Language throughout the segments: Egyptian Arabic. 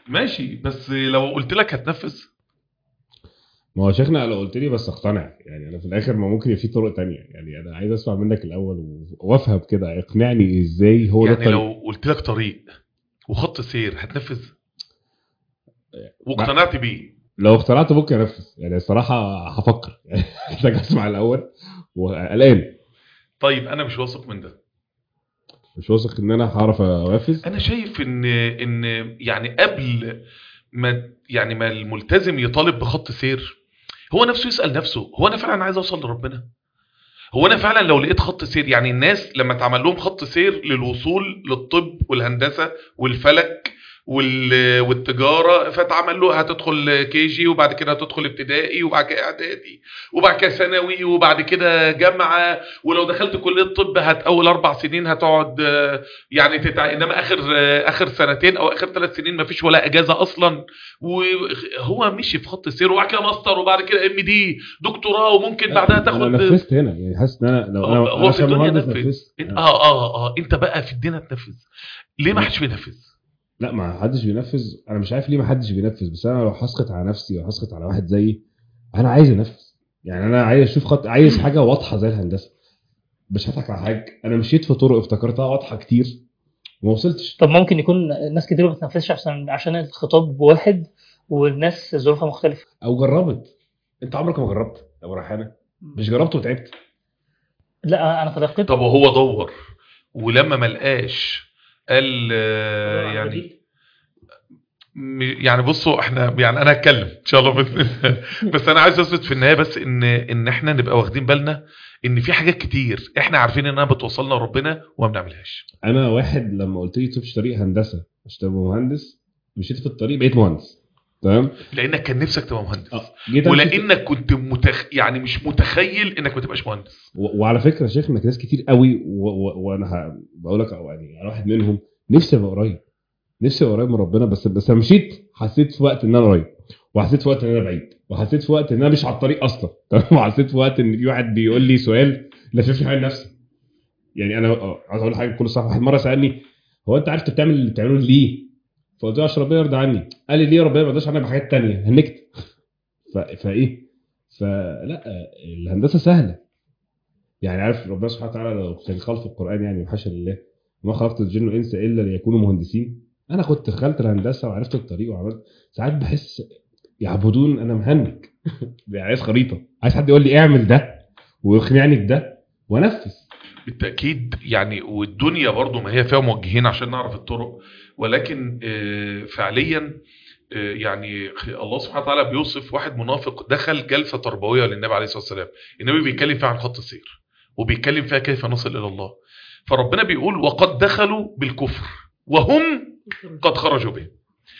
ماشي بس لو قلت لك هتنفذ ما هو شيخنا لو قلت لي بس اقتنع يعني انا في الاخر ما ممكن في طرق تانية يعني انا عايز اسمع منك الاول و- وافهم كده اقنعني ازاي هو ده يعني الطريق لو قلت لك طريق وخط سير هتنفذ واقتنعت بيه لو اقتنعت ممكن انفذ يعني الصراحه هفكر يعني محتاج اسمع الاول وقلقان طيب انا مش واثق من ده مش واثق ان انا هعرف انفذ انا شايف ان ان يعني قبل ما يعني ما الملتزم يطالب بخط سير هو نفسه يسال نفسه هو انا فعلا عايز اوصل لربنا هو انا فعلا لو لقيت خط سير يعني الناس لما اتعمل لهم خط سير للوصول للطب والهندسه والفلك وال- والتجاره فاتعمل له هتدخل كي جي وبعد كده هتدخل ابتدائي وبعد كده اعدادي وبعد كده ثانوي وبعد كده جامعه ولو دخلت كليه طب هت اول اربع سنين هتقعد آه، يعني تتع... انما اخر آه، اخر سنتين او اخر ثلاث سنين ما فيش ولا اجازه اصلا وهو مشي في خط السير وبعد كده ماستر وبعد كده ام دي دكتوراه وممكن بعدها انا تاخد نفذت هنا يعني حاسس ان انا لو انا هو انا في الدنيا كمهندس نفذ. نفذت إن- اه اه اه انت بقى في الدنيا تنفذ ليه ما حدش بينفذ لا ما حدش بينفذ انا مش عارف ليه ما حدش بينفذ بس انا لو هسقط على نفسي او هسقط على واحد زيي انا عايز انفذ يعني انا عايز اشوف خط عايز حاجه واضحه زي الهندسه مش هضحك على حاجه انا مشيت في طرق افتكرتها واضحه كتير وما وصلتش طب ممكن يكون ناس كتير ما بتنفذش عشان عشان الخطاب واحد والناس ظروفها مختلفه او جربت انت عمرك ما جربت يا ابو ريحانه مش جربت وتعبت لا انا تلقيت طب وهو دور ولما ما لقاش قال آه، يعني م- يعني بصوا احنا يعني انا هتكلم ان شاء الله بس بس انا عايز اثبت في النهايه بس ان ان احنا نبقى واخدين بالنا ان في حاجات كتير احنا عارفين انها بتوصلنا لربنا وما بنعملش انا واحد لما قلت لي تمشي طريق هندسه مش تبقى مهندس مشيت في الطريق بقيت مهندس تمام لانك كان نفسك تبقى مهندس اه جيت أمشي- ولانك كنت متخ... يعني مش متخيل انك ما تبقاش مهندس و- وعلى فكره يا شيخ انك ناس كتير قوي و- و- وانا ه- بقول لك أو يعني انا واحد منهم نفسي ابقى قريب نفسي ابقى قريب من ربنا بس بس لما مشيت حسيت في وقت ان انا قريب وحسيت في وقت ان انا بعيد وحسيت في وقت ان انا مش على الطريق اصلا تمام وحسيت في وقت ان في واحد بيقول لي سؤال لففني حوالين نفسي يعني انا آه، عايز اقول حاجه بكل صراحه واحد مره سالني هو انت عارف انت بتعمل اللي بتعمله ليه؟ فقلت له عشان ربنا يرضى عني قال لي ليه ربنا ما يرضاش عنك بحاجات تانية هنكت ف... فايه؟ فلا الهندسه سهله يعني عارف ربنا سبحانه وتعالى لو كان قال في القران يعني وحاشا لله ما خلقت الجن والانس الا ليكونوا مهندسين انا كنت دخلت الهندسه وعرفت الطريق وعملت ساعات بحس يعبدون انا مهنج يعني عايز خريطه عايز حد يقول لي اعمل ده ويقنعني بده وانفذ بالتاكيد يعني والدنيا برضو ما هي فيها موجهين عشان نعرف الطرق ولكن آه، فعليا آه، يعني الله سبحانه وتعالى بيوصف واحد منافق دخل جلسه تربويه للنبي عليه الصلاه والسلام النبي بيتكلم فيها عن خط السير وبيتكلم فيها كيف نصل الى الله فربنا بيقول وقد دخلوا بالكفر وهم قد خرجوا به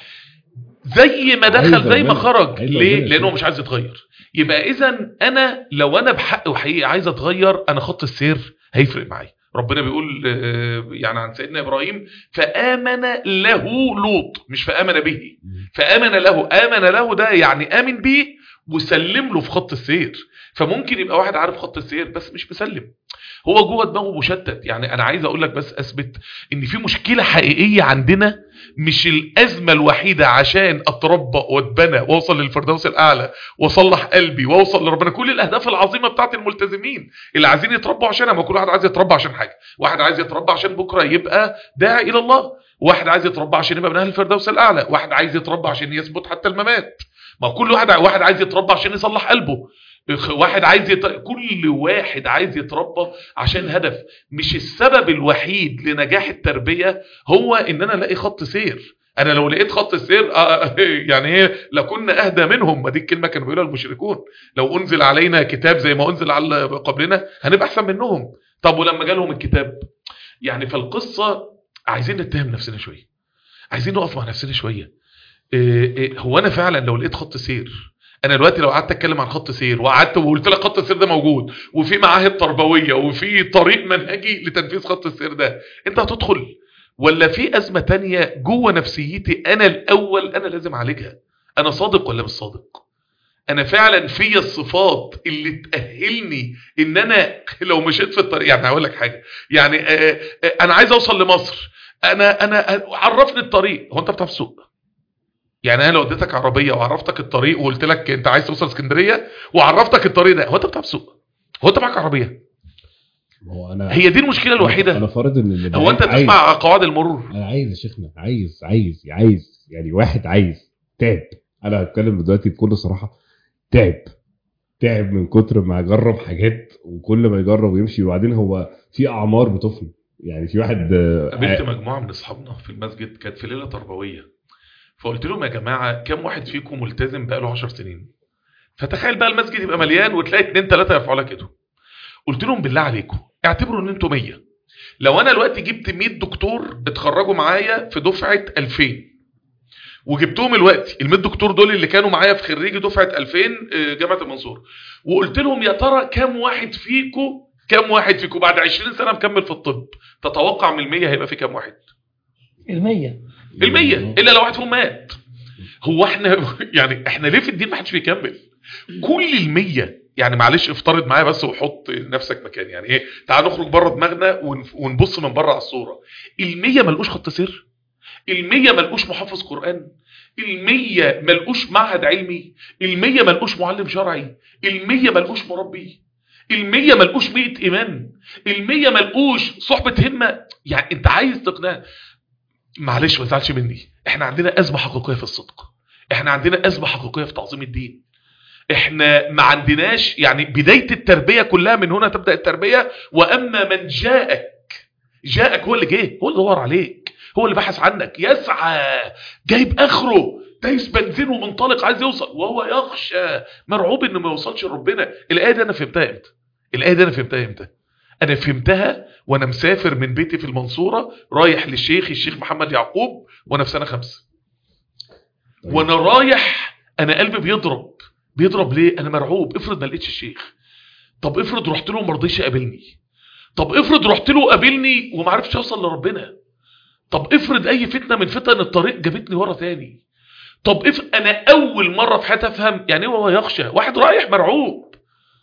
زي ما عايز دخل زي ما ربنا- خرج عايز ليه ربنا لانه يشوف. مش عايز يتغير يبقى اذا انا لو انا بحق وحقيقي عايز اتغير انا خط السير هيفرق معايا ربنا بيقول آه، يعني عن سيدنا ابراهيم فامن له لوط مش فامن به فامن له امن له ده يعني امن بيه وسلم له في خط السير فممكن يبقى واحد عارف خط السير بس مش مسلم هو جوه دماغه مشتت يعني انا عايز اقول لك بس اثبت ان في مشكله حقيقيه عندنا مش الازمه الوحيده عشان اتربى واتبنى واوصل للفردوس الاعلى واصلح قلبي واوصل لربنا كل الاهداف العظيمه بتاعت الملتزمين اللي عايزين يتربوا عشانها ما كل واحد عايز يتربى عشان حاجه واحد عايز يتربى عشان بكره يبقى داعي الى الله واحد عايز يتربى عشان يبقى من اهل الفردوس الاعلى واحد عايز يتربى عشان يثبت حتى الممات ما كل واحد واحد عايز يتربى عشان يصلح قلبه واحد عايز يت... كل واحد عايز يتربى عشان هدف مش السبب الوحيد لنجاح التربيه هو ان انا الاقي خط سير انا لو لقيت خط سير آه يعني ايه لكنا اهدى منهم ما دي الكلمه كانوا بيقولها المشركون لو انزل علينا كتاب زي ما انزل على قبلنا هنبقى احسن منهم طب ولما جالهم الكتاب يعني فالقصه عايزين نتهم نفسنا شويه عايزين نقف مع نفسنا شويه إيه إيه هو انا فعلا لو لقيت خط سير انا دلوقتي لو قعدت اتكلم عن خط سير وقعدت وقلت لك خط السير ده موجود وفي معاهد تربويه وفي طريق منهجي لتنفيذ خط السير ده انت هتدخل ولا في ازمه تانية جوه نفسيتي انا الاول انا لازم اعالجها انا صادق ولا مش صادق انا فعلا فيا الصفات اللي تاهلني ان انا لو مشيت في الطريق يعني هقول لك حاجه يعني آآ آآ انا عايز اوصل لمصر انا انا عرفني الطريق هو انت بتعرف تسوق يعني انا لو اديتك عربيه وعرفتك الطريق وقلت لك انت عايز توصل اسكندريه وعرفتك الطريق ده هو انت بتعرف تسوق هو انت معاك عربيه هو انا هي دي المشكله الوحيده انا فارض ان اللي هو انت عايز- تسمع قواعد المرور انا عايز يا شيخنا عايز عايز عايز يعني واحد عايز تعب انا هتكلم دلوقتي بكل صراحه تعب تعب من كتر ما جرب حاجات وكل ما يجرب ويمشي وبعدين هو في اعمار بتفنى يعني في واحد آه، قابلت مجموعه من اصحابنا في المسجد كانت في ليله تربويه فقلت لهم يا جماعه كم واحد فيكم ملتزم بقاله 10 سنين فتخيل بقى المسجد يبقى مليان وتلاقي اتنين تلاته يرفعوا لك ايدهم قلت لهم بالله عليكم اعتبروا ان انتوا 100 لو انا دلوقتي جبت 100 دكتور اتخرجوا معايا في دفعه 2000 وجبتهم الوقت ال 100 دكتور دول اللي كانوا معايا في خريجي دفعه 2000 آه، جامعه المنصوره وقلت لهم يا ترى كم واحد فيكم كم واحد فيكم بعد 20 سنه مكمل في الطب تتوقع من ال100 هيبقى في كم واحد المية المية الا لو واحد فيهم مات هو احنا يعني احنا ليه في الدين ما حدش بيكمل كل المية يعني معلش افترض معايا بس وحط نفسك مكان يعني ايه تعال نخرج بره دماغنا ونف- ونبص من بره على الصورة المية ملقوش خط سير المية ملقوش محافظ قرآن المية ملقوش معهد علمي المية ملقوش معلم شرعي المية ملقوش مربي المية ملقوش مية إيمان المية ملقوش صحبة همة يعني انت عايز تقنع معلش ما تزعلش مني احنا عندنا ازمه حقيقيه في الصدق احنا عندنا ازمه حقيقيه في تعظيم الدين احنا ما عندناش يعني بدايه التربيه كلها من هنا تبدا التربيه واما من جاءك جاءك هو اللي جه هو اللي دور عليك هو اللي بحث عنك يسعى جايب اخره دايس بنزين ومنطلق عايز يوصل وهو يخشى مرعوب انه ما يوصلش لربنا الايه دي انا فهمتها امتى الايه دي انا فهمتها امتى انا فهمتها وانا مسافر من بيتي في المنصوره رايح للشيخ الشيخ محمد يعقوب وانا في سنه خمسه طيب. وانا رايح انا قلبي بيضرب بيضرب ليه انا مرعوب افرض ما لقيتش الشيخ طب افرض رحت له وما رضيش يقابلني طب افرض رحت له قابلني وما عرفتش اوصل لربنا طب افرض اي فتنه من فتن الطريق جابتني ورا تاني طب اف انا اول مره في حياتي افهم يعني ايه هو يخشى واحد رايح مرعوب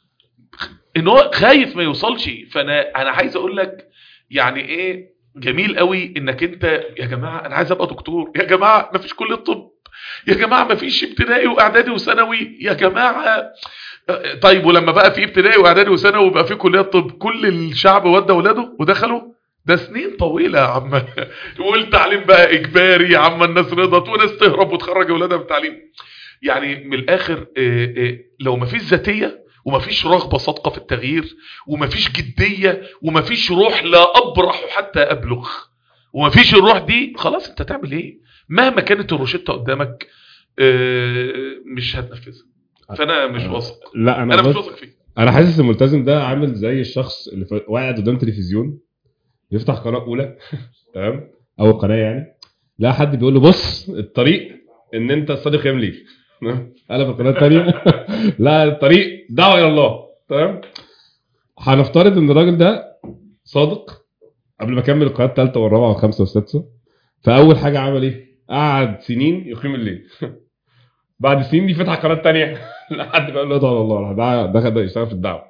ان هو خايف ما يوصلش فانا انا عايز اقول لك يعني ايه جميل قوي انك انت يا جماعه انا عايز ابقى دكتور يا جماعه ما فيش كليه طب يا جماعه ما فيش ابتدائي واعدادي وثانوي يا جماعه طيب ولما بقى في ابتدائي واعدادي وثانوي وبقى في كليه طب كل الشعب ودى اولاده ودخلوا ده سنين طويله يا عم والتعليم بقى اجباري يا عم الناس رضت وناس تهرب وتخرج اولادها من التعليم يعني من الاخر آه، آه، لو ما فيش ذاتيه وما فيش رغبه صادقه في التغيير وما فيش جديه وما فيش روح لا ابرح حتى ابلغ وما فيش الروح دي خلاص انت تعمل ايه مهما كانت الروشته قدامك آه، مش هتنفذها فانا مش آه. واثق لا انا انا مش بس واثق فيه انا حاسس الملتزم ده عامل زي الشخص اللي ف- قاعد قدام تلفزيون يفتح قناه اولى تمام اول قناه يعني لا حد بيقول له بص الطريق ان انت تصلي قيام ليل تمام؟ انا في القناه الثانيه لا الطريق دعوه الى الله تمام هنفترض ان الراجل ده صادق قبل ما اكمل القناه الثالثه والرابعه والخامسه والسادسه فاول حاجه عمل ايه؟ قعد سنين يقيم الليل بعد السنين دي فتح قناه ثانيه لحد ما قال له ادعو الى الله راح دعا- دخل ده يشتغل في الدعوه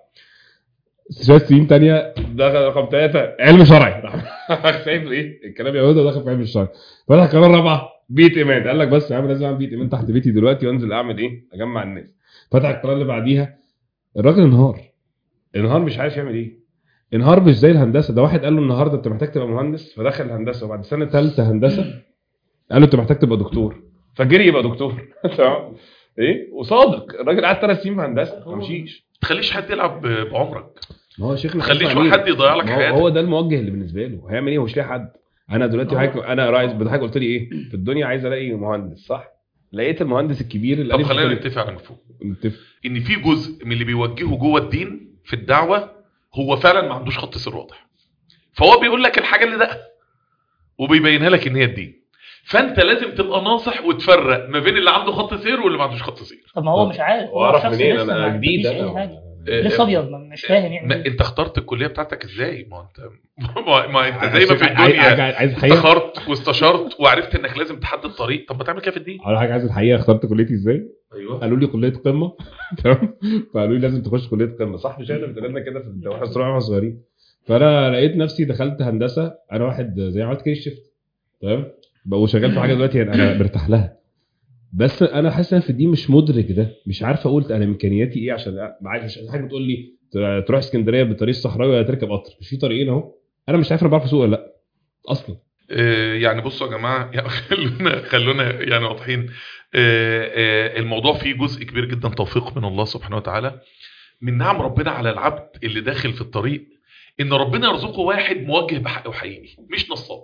شويه سنين تانية دخل رقم ثلاثة علم شرعي راح شايف ايه الكلام يا هدى دخل في علم الشرع فتح قناه رابعه بيت ايمان قال لك بس يا عم لازم اعمل بيت ايمان تحت بيتي دلوقتي وانزل اعمل ايه اجمع الناس فتح القناه اللي بعديها الراجل انهار انهار مش عارف يعمل ايه انهار مش زي الهندسه ده واحد قال له النهارده انت محتاج تبقى مهندس فدخل الهندسه وبعد سنه ثالثه هندسه قال له انت محتاج تبقى دكتور فجري يبقى دكتور تمام ايه وصادق الراجل قعد ثلاث سنين في هندسه ما مشيش تخليش حد يلعب ب- بعمرك ما هو شيخنا تخليش اسمع ليه؟ حد يضيع لك ما هو- حياتك هو ده الموجه اللي بالنسبه له هيعمل ايه هو مش لاقي حد انا دلوقتي آه. حضرتك انا رئيس حضرتك قلت لي ايه في الدنيا عايز الاقي مهندس صح لقيت المهندس الكبير اللي طب قال لي خلينا في نتفق على مفهوم الدنيا. نتفق ان في جزء من اللي بيوجهه جوه الدين في الدعوه هو فعلا ما عندوش خط سير واضح فهو بيقول لك الحاجه اللي ده وبيبينها لك ان هي الدين فانت لازم تبقى ناصح وتفرق ما بين اللي عنده خط سير واللي ما عندوش خط سير طب ما هو طب مش عارف هو واعرف شخص منين لسه انا ما جديد فيش اي انا حاجه آه، لسه ابيض ما- مش فاهم يعني ما إيه. انت اخترت الكليه بتاعتك ازاي ما انت ما, ما انت زي ما في عايز- الدنيا عايز عايز الحقيقه استخرت واستشرت وعرفت انك لازم تحدد طريق طب ما تعمل كده في الدين اول حاجه عايز الحقيقه اخترت كليتي ازاي ايوه قالوا لي كليه قمه تمام فقالوا لي لازم تخش كليه قمه صح مش احنا بتقولنا كده في واحنا صغيرين واحنا صغيرين فانا لقيت نفسي دخلت هندسه انا واحد زي عملت كيس شيفت تمام بقى شغال في حاجه دلوقتي انا مرتاح لها بس انا حاسس ان في دي مش مدرك ده مش عارف اقول انا امكانياتي ايه عشان معاك عشان حاجه بتقول لي ت- تروح اسكندريه بالطريق الصحراوي ولا تركب قطر مش في طريقين اهو انا مش عارف انا بعرف اسوق ولا لا اصلا آه، يعني بصوا يا جماعه يعني خلونا خلونا يعني واضحين آه، آه، الموضوع فيه جزء كبير جدا توفيق من الله سبحانه وتعالى من نعم ربنا على العبد اللي داخل في الطريق ان ربنا يرزقه واحد موجه بحق وحقيقي مش نصاب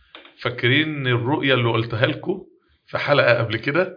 فاكرين الرؤيه اللي قلتها لكم في حلقه قبل كده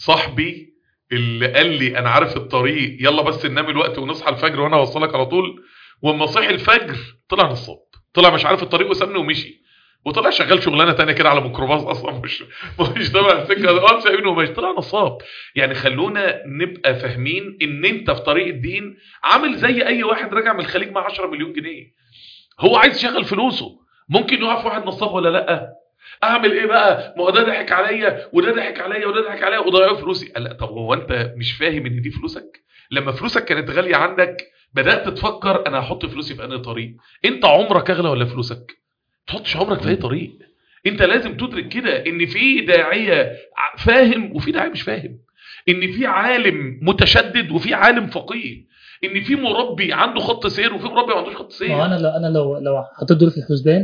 صاحبي اللي قال لي انا عارف الطريق يلا بس ننام الوقت ونصحى الفجر وانا اوصلك على طول واما صحي الفجر طلع نصاب طلع مش عارف الطريق وسابني ومشي وطلع شغال شغلانه تانية كده على ميكروباص اصلا مش مش تبع السكه اه سايبينه وماشي طلع نصاب يعني خلونا نبقى فاهمين ان انت في طريق الدين عامل زي اي واحد راجع من الخليج مع 10 مليون جنيه هو عايز يشغل فلوسه ممكن يقع في واحد نصاب ولا لا اعمل ايه بقى ما هو ده ضحك عليا وده ضحك عليا وده ضحك عليا وضيعوا فلوسي قال لا طب هو انت مش فاهم ان دي فلوسك لما فلوسك كانت غاليه عندك بدات تفكر انا هحط فلوسي في انهي طريق انت عمرك اغلى ولا فلوسك تحطش عمرك في اي طريق انت لازم تدرك كده ان في داعيه ع- فاهم وفي داعيه مش فاهم ان في عالم متشدد وفي عالم فقيه ان في مربي عنده خط سير وفي مربي ما عندوش خط سير ما هو انا لو انا لو لو حطيت دول في الحسبان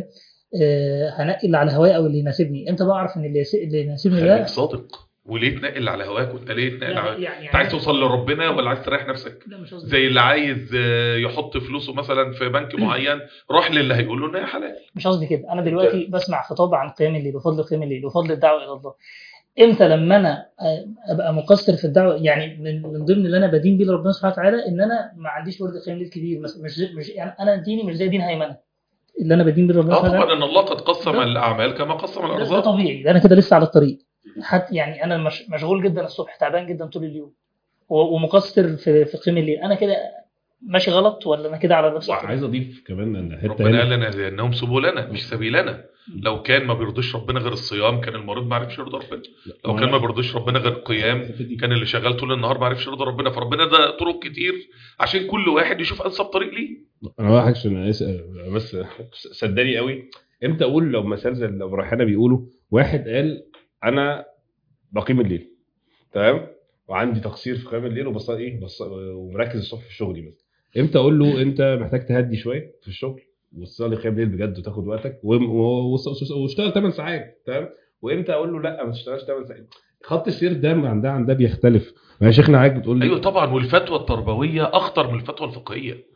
آه، هنقي اللي على هواي او اللي يناسبني امتى بعرف ان اللي يس- اللي يناسبني خليك ده صادق وليه تنقل على هواك وانت ليه تنقل لا، على يعني انت عايز توصل لربنا ولا عايز تريح نفسك لا مش قصدي زي اللي عايز آه، يحط فلوسه مثلا في بنك معين روح للي هيقول له ان هي حلال مش قصدي كده انا دلوقتي بسمع خطاب عن قيام الليل وفضل قيام الليل وفضل الدعوه الى الله امتى لما انا آه، ابقى مقصر في الدعوه يعني من من ضمن اللي انا بدين بيه لربنا سبحانه وتعالى ان انا ما عنديش ورد قيام ليل كبير مثلا مش زي- مش يعني انا ديني مش زي دين هيمنه اللي انا بدين بيه لربنا اه سبحانه وتعالى طبعا ان الله قد قسم ده- الاعمال كما قسم ده, ده الارزاق طبيعي ده انا كده لسه على الطريق حتى يعني انا مش مشغول جدا الصبح تعبان جدا طول اليوم و- ومقصر في في قيام الليل انا كده ماشي غلط ولا انا كده على نفس الطريق عايز اضيف كمان ان حته ربنا قال هنا لنا انهم سبلنا مش سبيلنا لو كان ما بيرضيش ربنا غير الصيام كان المريض ما عرفش يرضى ربنا لو كان ما بيرضيش ربنا غير القيام كان اللي شغال طول النهار ما عرفش يرضى ربنا فربنا ده طرق كتير عشان كل واحد يشوف انسب طريق ليه انا بقى حاجه عشان اسال بس صدقني قوي امتى اقول لو مثال زي اللي ابو ريحانه بيقولوا واحد قال انا بقيم الليل تمام وعندي تقصير في قيام الليل وبص ايه بص ومركز الصبح في شغلي مثلا امتى اقول له انت محتاج تهدي شويه في الشغل وتصلي قيام ليل بجد وتاخد وقتك وم- و- وص- واشتغل 8 ساعات تمام وامتى اقول له لا ما تشتغلش 8 ساعات خط السير ده من ده عن ده بيختلف ما يا شيخنا عايز بتقول لي ايوه طبعا والفتوى التربويه اخطر من الفتوى الفقهيه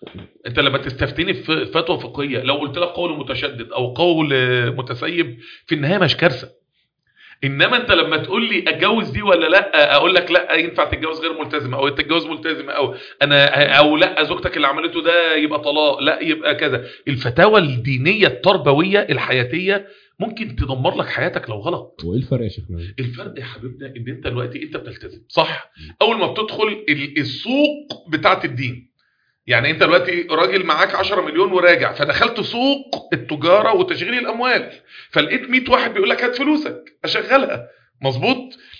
انت لما تستفتيني في فتوى فقهيه لو قلت لك قول متشدد او قول آه، متسيب في النهايه مش كارثه انما انت لما تقول لي اتجوز دي ولا لا اقول لك لا ينفع تتجوز غير ملتزمه او تتجوز ملتزمه او انا او لا زوجتك اللي عملته ده يبقى طلاق لا يبقى كذا الفتاوى الدينيه التربويه الحياتيه ممكن تدمر لك حياتك لو غلط وايه الفرق يا شيخنا الفرق يا حبيبنا ان انت دلوقتي انت بتلتزم صح اول ما بتدخل ال- السوق بتاعت الدين يعني انت دلوقتي راجل معاك 10 مليون وراجع فدخلت سوق التجاره وتشغيل الاموال فلقيت 100 واحد بيقول لك هات فلوسك اشغلها مظبوط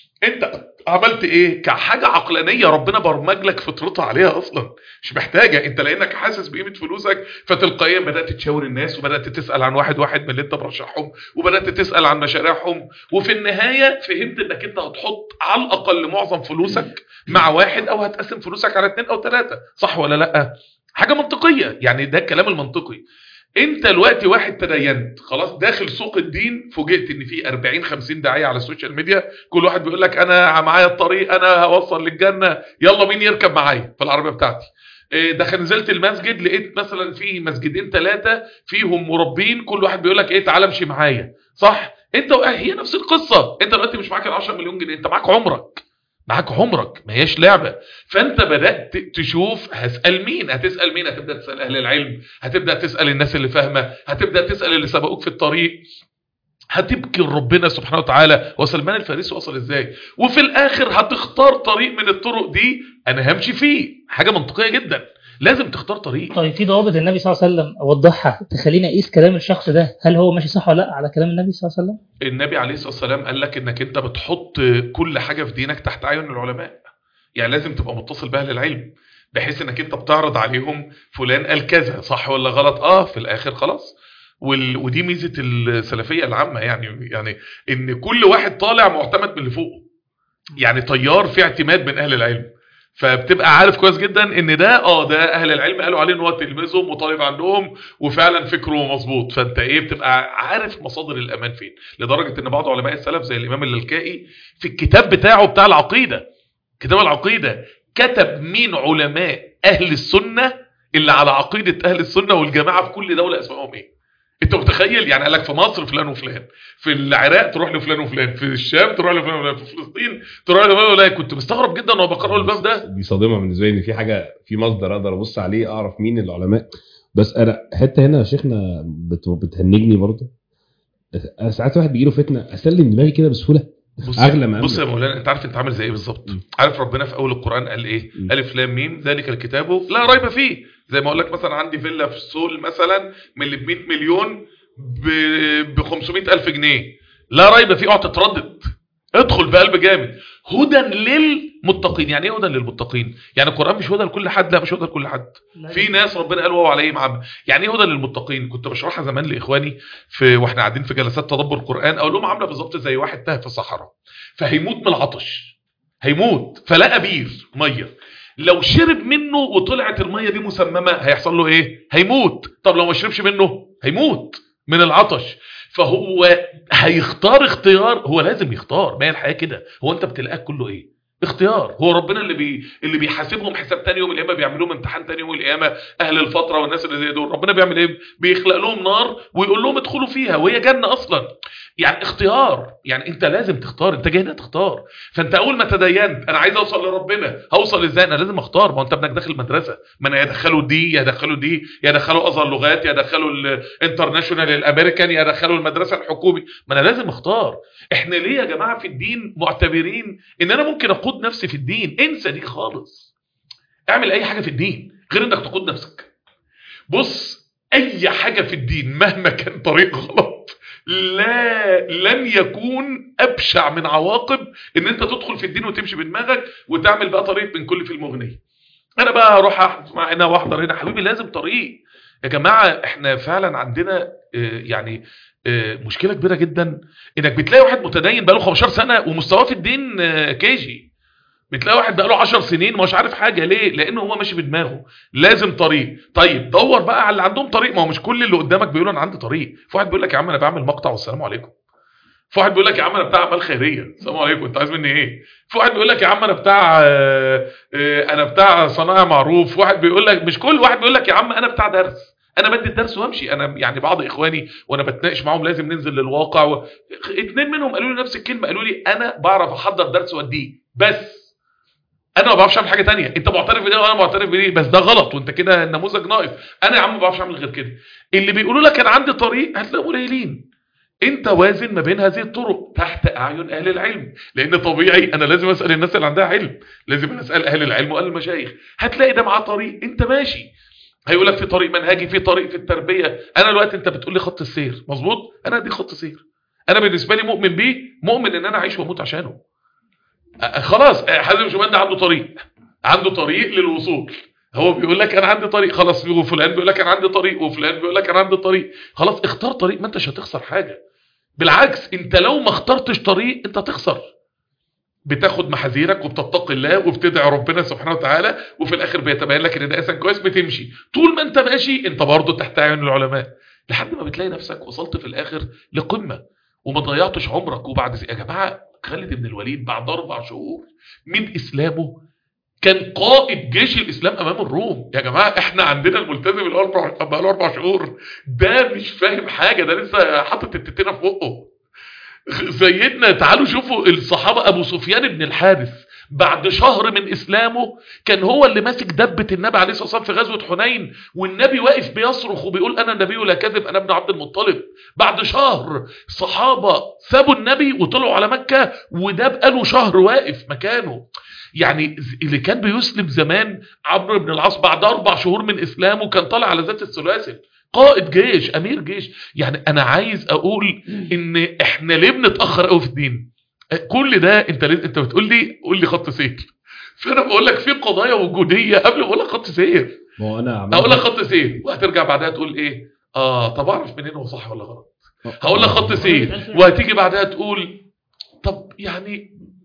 انت عملت ايه كحاجه عقلانيه ربنا برمج لك فطرتها عليها اصلا مش محتاجه انت لانك حاسس بقيمه فلوسك فتلقائيا بدات تشاور الناس وبدات تسال عن واحد واحد من اللي انت مرشحهم وبدات تسال عن مشاريعهم وفي النهايه فهمت انك انت هتحط على الاقل معظم فلوسك مع واحد او هتقسم فلوسك على اثنين او ثلاثه صح ولا لا حاجه منطقيه يعني ده الكلام المنطقي انت دلوقتي واحد تدينت خلاص داخل سوق الدين فوجئت ان في 40 50 داعيه على السوشيال ميديا كل واحد بيقول لك انا معايا الطريق انا هوصل للجنه يلا مين يركب معايا في العربيه بتاعتي إيه، دخل نزلت المسجد لقيت مثلا في مسجدين ثلاثه فيهم مربين كل واحد بيقول لك ايه تعالى امشي معايا صح انت هي نفس القصه انت دلوقتي مش معاك ال 10 مليون جنيه انت معاك عمرك معاك عمرك ما هياش لعبه فانت بدات تشوف هسال مين هتسال مين هتبدا تسال اهل العلم هتبدا تسال الناس اللي فاهمه هتبدا تسال اللي سبقوك في الطريق هتبكي ربنا سبحانه وتعالى وسلمان الفارسي وصل ازاي وفي الاخر هتختار طريق من الطرق دي انا همشي فيه حاجه منطقيه جدا لازم تختار طريق طيب في ضوابط النبي صلى الله عليه وسلم وضحها تخلينا اقيس كلام الشخص ده هل هو ماشي صح ولا لا على كلام النبي صلى الله عليه وسلم النبي عليه الصلاه والسلام قال لك انك انت بتحط كل حاجه في دينك تحت عين العلماء يعني لازم تبقى متصل باهل العلم بحيث انك انت بتعرض عليهم فلان قال كذا صح ولا غلط اه في الاخر خلاص وال... ودي ميزه السلفيه العامه يعني يعني ان كل واحد طالع معتمد من اللي فوقه يعني تيار في اعتماد من اهل العلم فبتبقى عارف كويس جدا ان ده اه ده اهل العلم قالوا عليه ان هو تلميذهم وطالب عندهم وفعلا فكره مظبوط فانت ايه بتبقى عارف مصادر الامان فين لدرجه ان بعض علماء السلف زي الامام اللالكائي في الكتاب بتاعه بتاع العقيده كتاب العقيده كتب مين علماء اهل السنه اللي على عقيده اهل السنه والجماعه في كل دوله اسمائهم ايه انت متخيل يعني قال لك في مصر فلان وفلان في العراق تروح لفلان وفلان في الشام تروح لفلان وفلان في فلسطين تروح لفلان وفلان كنت مستغرب جدا وانا بقرا الباب ده دي صادمه بالنسبه لي ان في حاجه في مصدر اقدر ابص عليه اعرف مين العلماء بس انا حته هنا يا شيخنا بت- بتهنجني برضه أنا ساعات واحد بيجي له فتنه اسلم دماغي كده بسهوله بص اغلى ما بص يا أملك. مولانا انت عارف انت عامل زي ايه بالظبط م. عارف ربنا في اول القران قال ايه م. الف لام ميم ذلك الكتاب لا ريب فيه زي ما اقول لك مثلا عندي فيلا في السول مثلا من اللي ب 100 مليون ب 500 الف جنيه لا ريب فيه اقعد تتردد ادخل بقلب جامد هدى للمتقين يعني ايه هدى للمتقين يعني القران مش هدى لكل حد لا مش هدى لكل حد في ناس ربنا قال وهو عليهم عم يعني ايه هدى للمتقين كنت بشرحها زمان لاخواني في واحنا قاعدين في جلسات تدبر القران اقول لهم عامله بالظبط زي واحد تاه في الصحراء فهيموت من العطش هيموت فلقى بير ميه لو شرب منه وطلعت الميه دي مسممه هيحصل له ايه هيموت طب لو ما شربش منه هيموت من العطش فهو هيختار اختيار هو لازم يختار ما هي الحياه كده هو انت بتلاقاك كله ايه اختيار هو ربنا اللي بي اللي بيحاسبهم حساب تاني يوم القيامه بيعمل لهم امتحان تاني يوم القيامه اهل الفتره والناس اللي زي دول ربنا بيعمل ايه بيخلق لهم نار ويقول لهم ادخلوا فيها وهي جنه اصلا يعني اختيار يعني انت لازم تختار انت جاي هنا تختار فانت اول ما تدينت انا عايز اوصل لربنا هوصل ازاي انا لازم اختار ما هو انت ابنك داخل مدرسه ما انا يدخلوا دي يدخلوا دي يدخلوا ازهر لغات يدخلوا الانترناشونال الامريكان يدخلوا المدرسه الحكومي ما انا لازم اختار احنا ليه يا جماعه في الدين معتبرين ان انا ممكن اقود نفسي في الدين انسى دي خالص اعمل اي حاجه في الدين غير انك تقود نفسك بص اي حاجه في الدين مهما كان طريق غلط لا لن يكون ابشع من عواقب ان انت تدخل في الدين وتمشي بدماغك وتعمل بقى طريق من كل فيلم اغنيه انا بقى اروح اسمع هنا واحضر هنا حبيبي لازم طريق يا جماعه احنا فعلا عندنا آه، يعني آه، مشكله كبيره جدا انك بتلاقي واحد متدين بقاله 15 سنه ومستواه في الدين آه، كيجي بتلاقي واحد بقاله 10 سنين مش عارف حاجه ليه لانه هو ماشي بدماغه لازم طريق طيب دور بقى على اللي عندهم طريق ما هو مش كل اللي قدامك بيقولوا انا عندي طريق في واحد بيقول لك يا عم انا بعمل مقطع والسلام عليكم في واحد بيقول لك يا عم انا بتاع اعمال خيريه السلام عليكم انت عايز مني ايه في واحد بيقول لك يا عم انا بتاع آه، آه، انا بتاع صناعه معروف واحد بيقول لك مش كل واحد بيقول لك يا عم انا بتاع درس انا بدي الدرس وامشي انا يعني بعض اخواني وانا بتناقش معاهم لازم ننزل للواقع و... اتنين منهم قالوا لي نفس الكلمه قالوا لي انا بعرف احضر درس واديه بس انا ما بعرفش اعمل حاجه تانية انت معترف بدي وانا معترف بدي بس ده غلط وانت كده نموذج ناقص انا يا عم ما بعرفش اعمل غير كده اللي بيقولوا لك انا عندي طريق هتلاقوا قليلين انت وازن ما بين هذه الطرق تحت اعين اهل العلم لان طبيعي انا لازم اسال الناس اللي عندها علم لازم أنا اسال اهل العلم واهل المشايخ هتلاقي ده معاه طريق انت ماشي هيقول لك في طريق منهجي في طريق في التربيه انا دلوقتي انت بتقول لي خط السير مظبوط انا دي خط سير انا بالنسبه لي مؤمن بيه مؤمن ان انا اعيش واموت عشانه أه، خلاص أه، حازم شومان ده عنده طريق عنده طريق للوصول هو بيقول لك انا عندي طريق خلاص وفلان بيقول لك انا عندي طريق وفلان بيقول لك انا عندي طريق خلاص اختار طريق ما انتش هتخسر حاجه بالعكس انت لو ما اخترتش طريق انت هتخسر بتاخد محاذيرك وبتتقي الله وبتدعي ربنا سبحانه وتعالى وفي الاخر بيتبين لك ان ده انسان كويس بتمشي طول ما انت ماشي انت برضه تحت عين العلماء لحد ما بتلاقي نفسك وصلت في الاخر لقمه وما ضيعتش عمرك وبعد يا جماعه خالد بن الوليد بعد اربع شهور من اسلامه كان قائد جيش الاسلام امام الروم يا جماعه احنا عندنا الملتزم اللي هو أربع- بقى له اربع شهور ده مش فاهم حاجه ده لسه حاطط التتينه في بقه سيدنا تعالوا شوفوا الصحابه ابو سفيان بن الحارث بعد شهر من اسلامه كان هو اللي ماسك دبه النبي عليه الصلاه والسلام في غزوه حنين والنبي واقف بيصرخ وبيقول انا النبي لا كذب انا ابن عبد المطلب بعد شهر صحابه سابوا النبي وطلعوا على مكه وده بقاله شهر واقف مكانه يعني اللي كان بيسلم زمان عمرو بن العاص بعد اربع شهور من اسلامه كان طالع على ذات السلاسل قائد جيش امير جيش يعني انا عايز اقول ان احنا ليه بنتاخر قوي في الدين كل ده انت ليه انت بتقول لي قول لي خط سير فانا بقول لك في قضايا وجوديه قبل ما اقول لك خط سير ما هو انا عملت اقول لك خط سير وهترجع بعدها تقول ايه اه طب اعرف منين هو صح ولا غلط هقول لك خط سير وهتيجي بعدها تقول طب يعني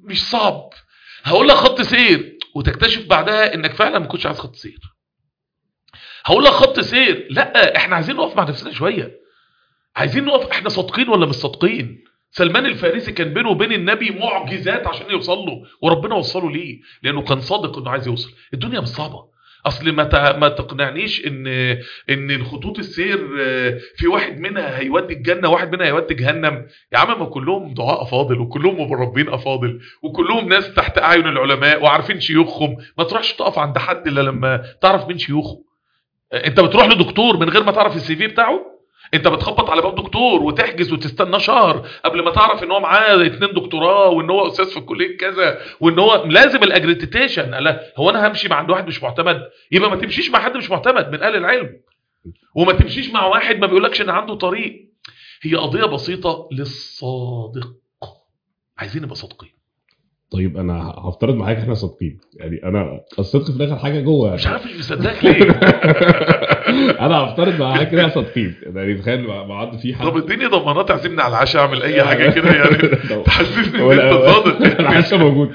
مش صعب هقول لك خط سير وتكتشف بعدها انك فعلا ما كنتش عايز خط سير هقول لك خط سير لا احنا عايزين نقف مع نفسنا شويه عايزين نقف احنا صادقين ولا مش صادقين سلمان الفارسي كان بينه وبين النبي معجزات عشان يوصل له وربنا وصله ليه لانه كان صادق انه عايز يوصل الدنيا مش صعبه اصل ما ت- ما تقنعنيش ان ان الخطوط السير آه، في واحد منها هيودي الجنه واحد منها هيودي جهنم يا عم ما كلهم دعاء افاضل وكلهم مبربين افاضل وكلهم ناس تحت اعين العلماء وعارفين شيوخهم ما تروحش تقف عند حد الا لما تعرف مين شيوخه آه، انت بتروح لدكتور من غير ما تعرف السي في بتاعه انت بتخبط على باب دكتور وتحجز وتستنى شهر قبل ما تعرف ان هو معاه اتنين دكتوراه وان هو استاذ في كليه كذا وان هو لازم الاجريتيشن لا هو انا همشي مع عند واحد مش معتمد يبقى ما تمشيش مع حد مش معتمد من اهل العلم وما تمشيش مع واحد ما بيقولكش ان عنده طريق هي قضيه بسيطه للصادق عايزين نبقى صادقين طيب انا هفترض معاك احنا صادقين يعني انا الصدق في الاخر حاجه جوه مش عارف مش مصدقك ليه انا هفترض معاك كده صادقين يعني تخيل بعض في حد طب اديني ضمانات اعزمني على العشاء اعمل اي حاجه كده يعني تحسسني ان ولا- انت صادق العشاء موجود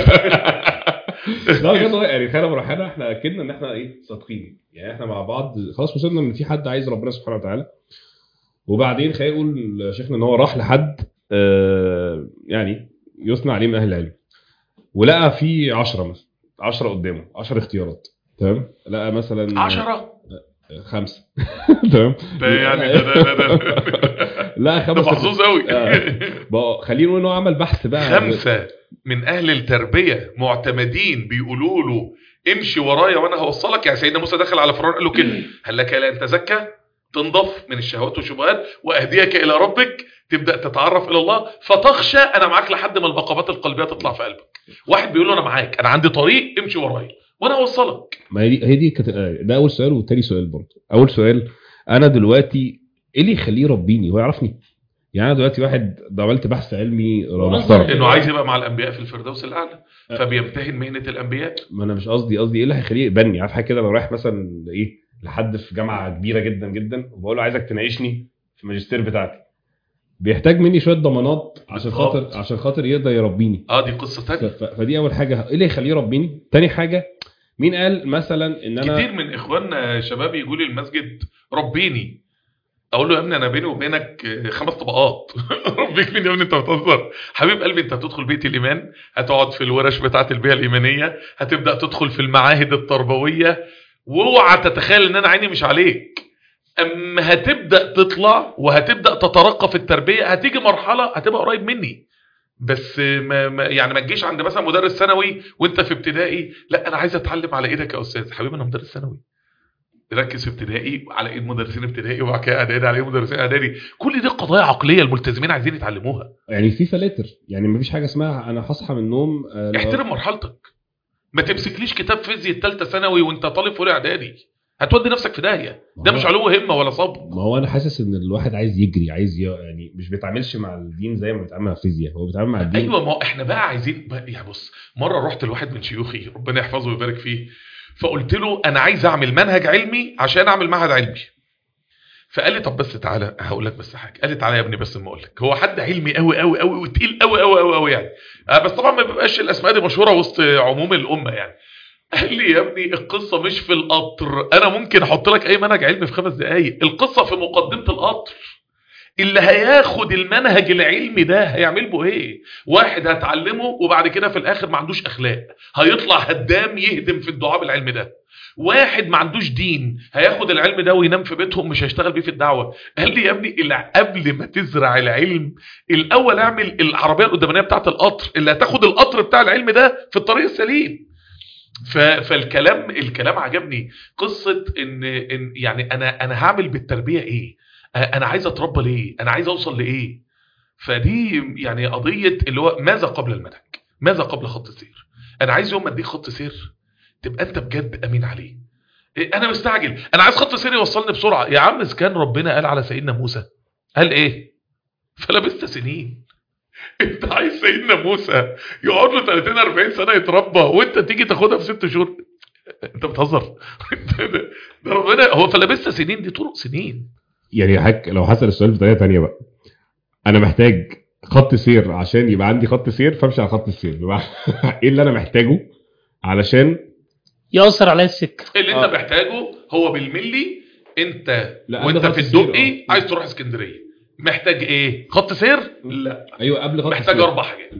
لا بجد والله يعني خير مرحله احنا اكدنا ان احنا ايه صادقين يعني احنا مع بعض خلاص وصلنا ان في حد عايز ربنا سبحانه وتعالى وبعدين خلينا نقول شيخنا ان هو راح لحد آه، يعني يثنى عليه من اهل العلم ولقى في 10 مثلا 10 قدامه 10 اختيارات تمام لقى مثلا عشرة خمسه تمام ده يعني ده ده ده ده لا ده خمس محظوظ قوي آه. بقى خلينا نقول ان هو عمل بحث بقى خمسة من أهل التربية معتمدين بيقولوا له امشي ورايا وأنا هوصلك يعني سيدنا موسى دخل على فرعون قال له كده هل لك إلى أن تزكى تنضف من الشهوات والشبهات وأهديك إلى ربك تبدأ تتعرف إلى الله فتخشى أنا معاك لحد ما البقبات القلبية تطلع في قلبك واحد بيقول له أنا معاك أنا عندي طريق امشي ورايا وأنا هوصلك ما هي دي هي دي كانت آه، ده اول سؤال والتاني سؤال برضه اول سؤال انا دلوقتي ايه اللي يخليه يربيني هو يعرفني يعني انا دلوقتي واحد ده عملت بحث علمي محترم إنه عايز يبقى مع الأنبياء في الفردوس الأعلى فبيمتهن مهنة الأنبياء ما انا مش قصدي قصدي ايه اللي هيخليه يقبلني عارف حاجه كده لو رايح مثلا ايه لحد في جامعه كبيره جدا جدا وبقول له عايزك تناقشني في الماجستير بتاعتي بيحتاج مني شويه ضمانات عشان بالظبط. خاطر عشان خاطر يقدر يربيني اه دي قصة ف- تانية ف- فدي اول حاجه ايه اللي يخليه يربيني تاني حاجه مين قال مثلا ان انا كتير من اخواننا شباب يجوا لي المسجد ربيني اقول له يا ابني انا بيني وبينك خمس طبقات ربيك مين يا ابني انت بتهزر حبيب قلبي انت هتدخل بيت الايمان هتقعد في الورش بتاعه البيئه الايمانيه هتبدا تدخل في المعاهد التربويه واوعى تتخيل ان انا عيني مش عليك اما هتبدا تطلع وهتبدا تترقى في التربيه هتيجي مرحله هتبقى قريب مني بس ما ما يعني ما تجيش عند مثلا مدرس ثانوي وانت في ابتدائي لا انا عايز اتعلم على ايدك يا استاذ حبيبي انا مدرس ثانوي ركز في ابتدائي على ايد مدرسين ابتدائي وبعد كده اعدادي على ايد مدرسين اعدادي كل دي قضايا عقليه الملتزمين عايزين يتعلموها يعني في فلاتر يعني مفيش حاجه اسمها انا هصحى من النوم آه، لا- احترم مرحلتك ما تمسكليش كتاب فيزياء الثالثه ثانوي وانت طالب في اولى اعدادي هتودي نفسك في داهيه ده مش علو همه ولا صبر ما هو انا حاسس ان الواحد عايز يجري عايز ي... يعني مش بيتعاملش مع الدين زي ما بيتعامل مع الفيزياء هو بيتعامل مع الدين ايوه ما هو احنا بقى عايزين بقى يعني بص مره رحت لواحد من شيوخي ربنا يحفظه ويبارك فيه فقلت له انا عايز اعمل منهج علمي عشان اعمل معهد علمي فقال لي طب بس تعالى هقول لك بس حاجه قال لي تعالى يا ابني بس ما اقول لك هو حد علمي قوي قوي قوي وتقيل قوي قوي قوي قوي يعني آه بس طبعا ما بيبقاش الاسماء دي مشهوره وسط عموم الامه يعني قال لي يا ابني القصه مش في القطر انا ممكن احط لك اي منهج علمي في خمس دقائق القصه في مقدمه القطر اللي هياخد المنهج العلمي ده هيعمل به ايه واحد هتعلمه وبعد كده في الاخر ما عندوش اخلاق هيطلع هدام يهدم في الدعاء بالعلم ده واحد ما عندوش دين هياخد العلم ده وينام في بيتهم مش هيشتغل بيه في الدعوه قال لي يا ابني الع- قبل ما تزرع العلم الاول اعمل العربيه القدامانيه بتاعه القطر اللي هتاخد القطر بتاع العلم ده في الطريق السليم ف- فالكلام الكلام عجبني قصه ان ان يعني انا انا هعمل بالتربيه ايه أ- انا عايز اتربى ليه انا عايز اوصل لايه فدي يعني قضيه اللي هو ماذا قبل المنهج ماذا قبل خط السير انا عايز يوم ما اديك خط سير تبقى انت بجد امين عليه إيه، انا مستعجل انا عايز خط سير يوصلني بسرعه يا عم اذا كان ربنا قال على سيدنا موسى قال ايه فلبست سنين انت عايز سيدنا موسى يقعد له 30 40 سنه يتربى وانت تيجي تاخدها في ست شهور انت بتهزر ده ده ربنا هو فلبست سنين دي طرق سنين يعني حك... لو حصل السؤال بطريقه تانية بقى انا محتاج خط سير عشان يبقى عندي خط سير فامشي على خط السير بمعنى- ايه اللي انا محتاجه علشان يأثر عليا السكه اللي آه. انت محتاجه هو بالملي انت لا، وانت قبل خط في السير، الدقي آه. عايز تروح اسكندريه محتاج ايه خط سير لا ايوه قبل خط محتاج السير. اربع حاجات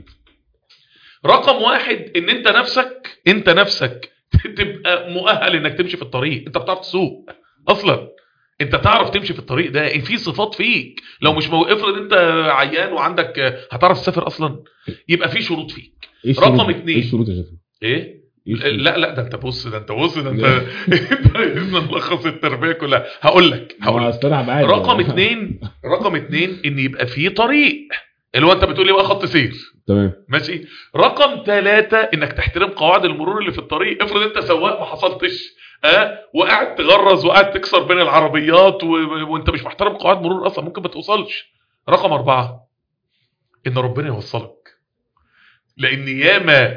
رقم واحد ان انت نفسك انت نفسك تبقى مؤهل انك تمشي في الطريق انت بتعرف تسوق اصلا انت تعرف تمشي في الطريق ده إيه في صفات فيك لو مش مو... افرض انت عيان وعندك هتعرف تسافر اصلا يبقى في شروط فيك ايه الشروط؟ رقم اتنين. ايه الشروط يا شيخ؟ ايه ايه الشروط؟ لا لا ده انت بص ده انت بص ده انت لا. انت عايزنا نلخص التربيه كلها هقول لك هقول ما لك أصل أنا هبقى عادي. رقم اتنين رقم اتنين ان يبقى في طريق اللي هو انت بتقول لي بقى خط سير تمام ماشي رقم ثلاثة انك تحترم قواعد المرور اللي في الطريق افرض انت سواق ما حصلتش اه وقاعد تغرز وقاعد تكسر بين العربيات و... وانت مش محترم قواعد مرور اصلا ممكن ما توصلش رقم أربعة ان ربنا يوصلك لان ياما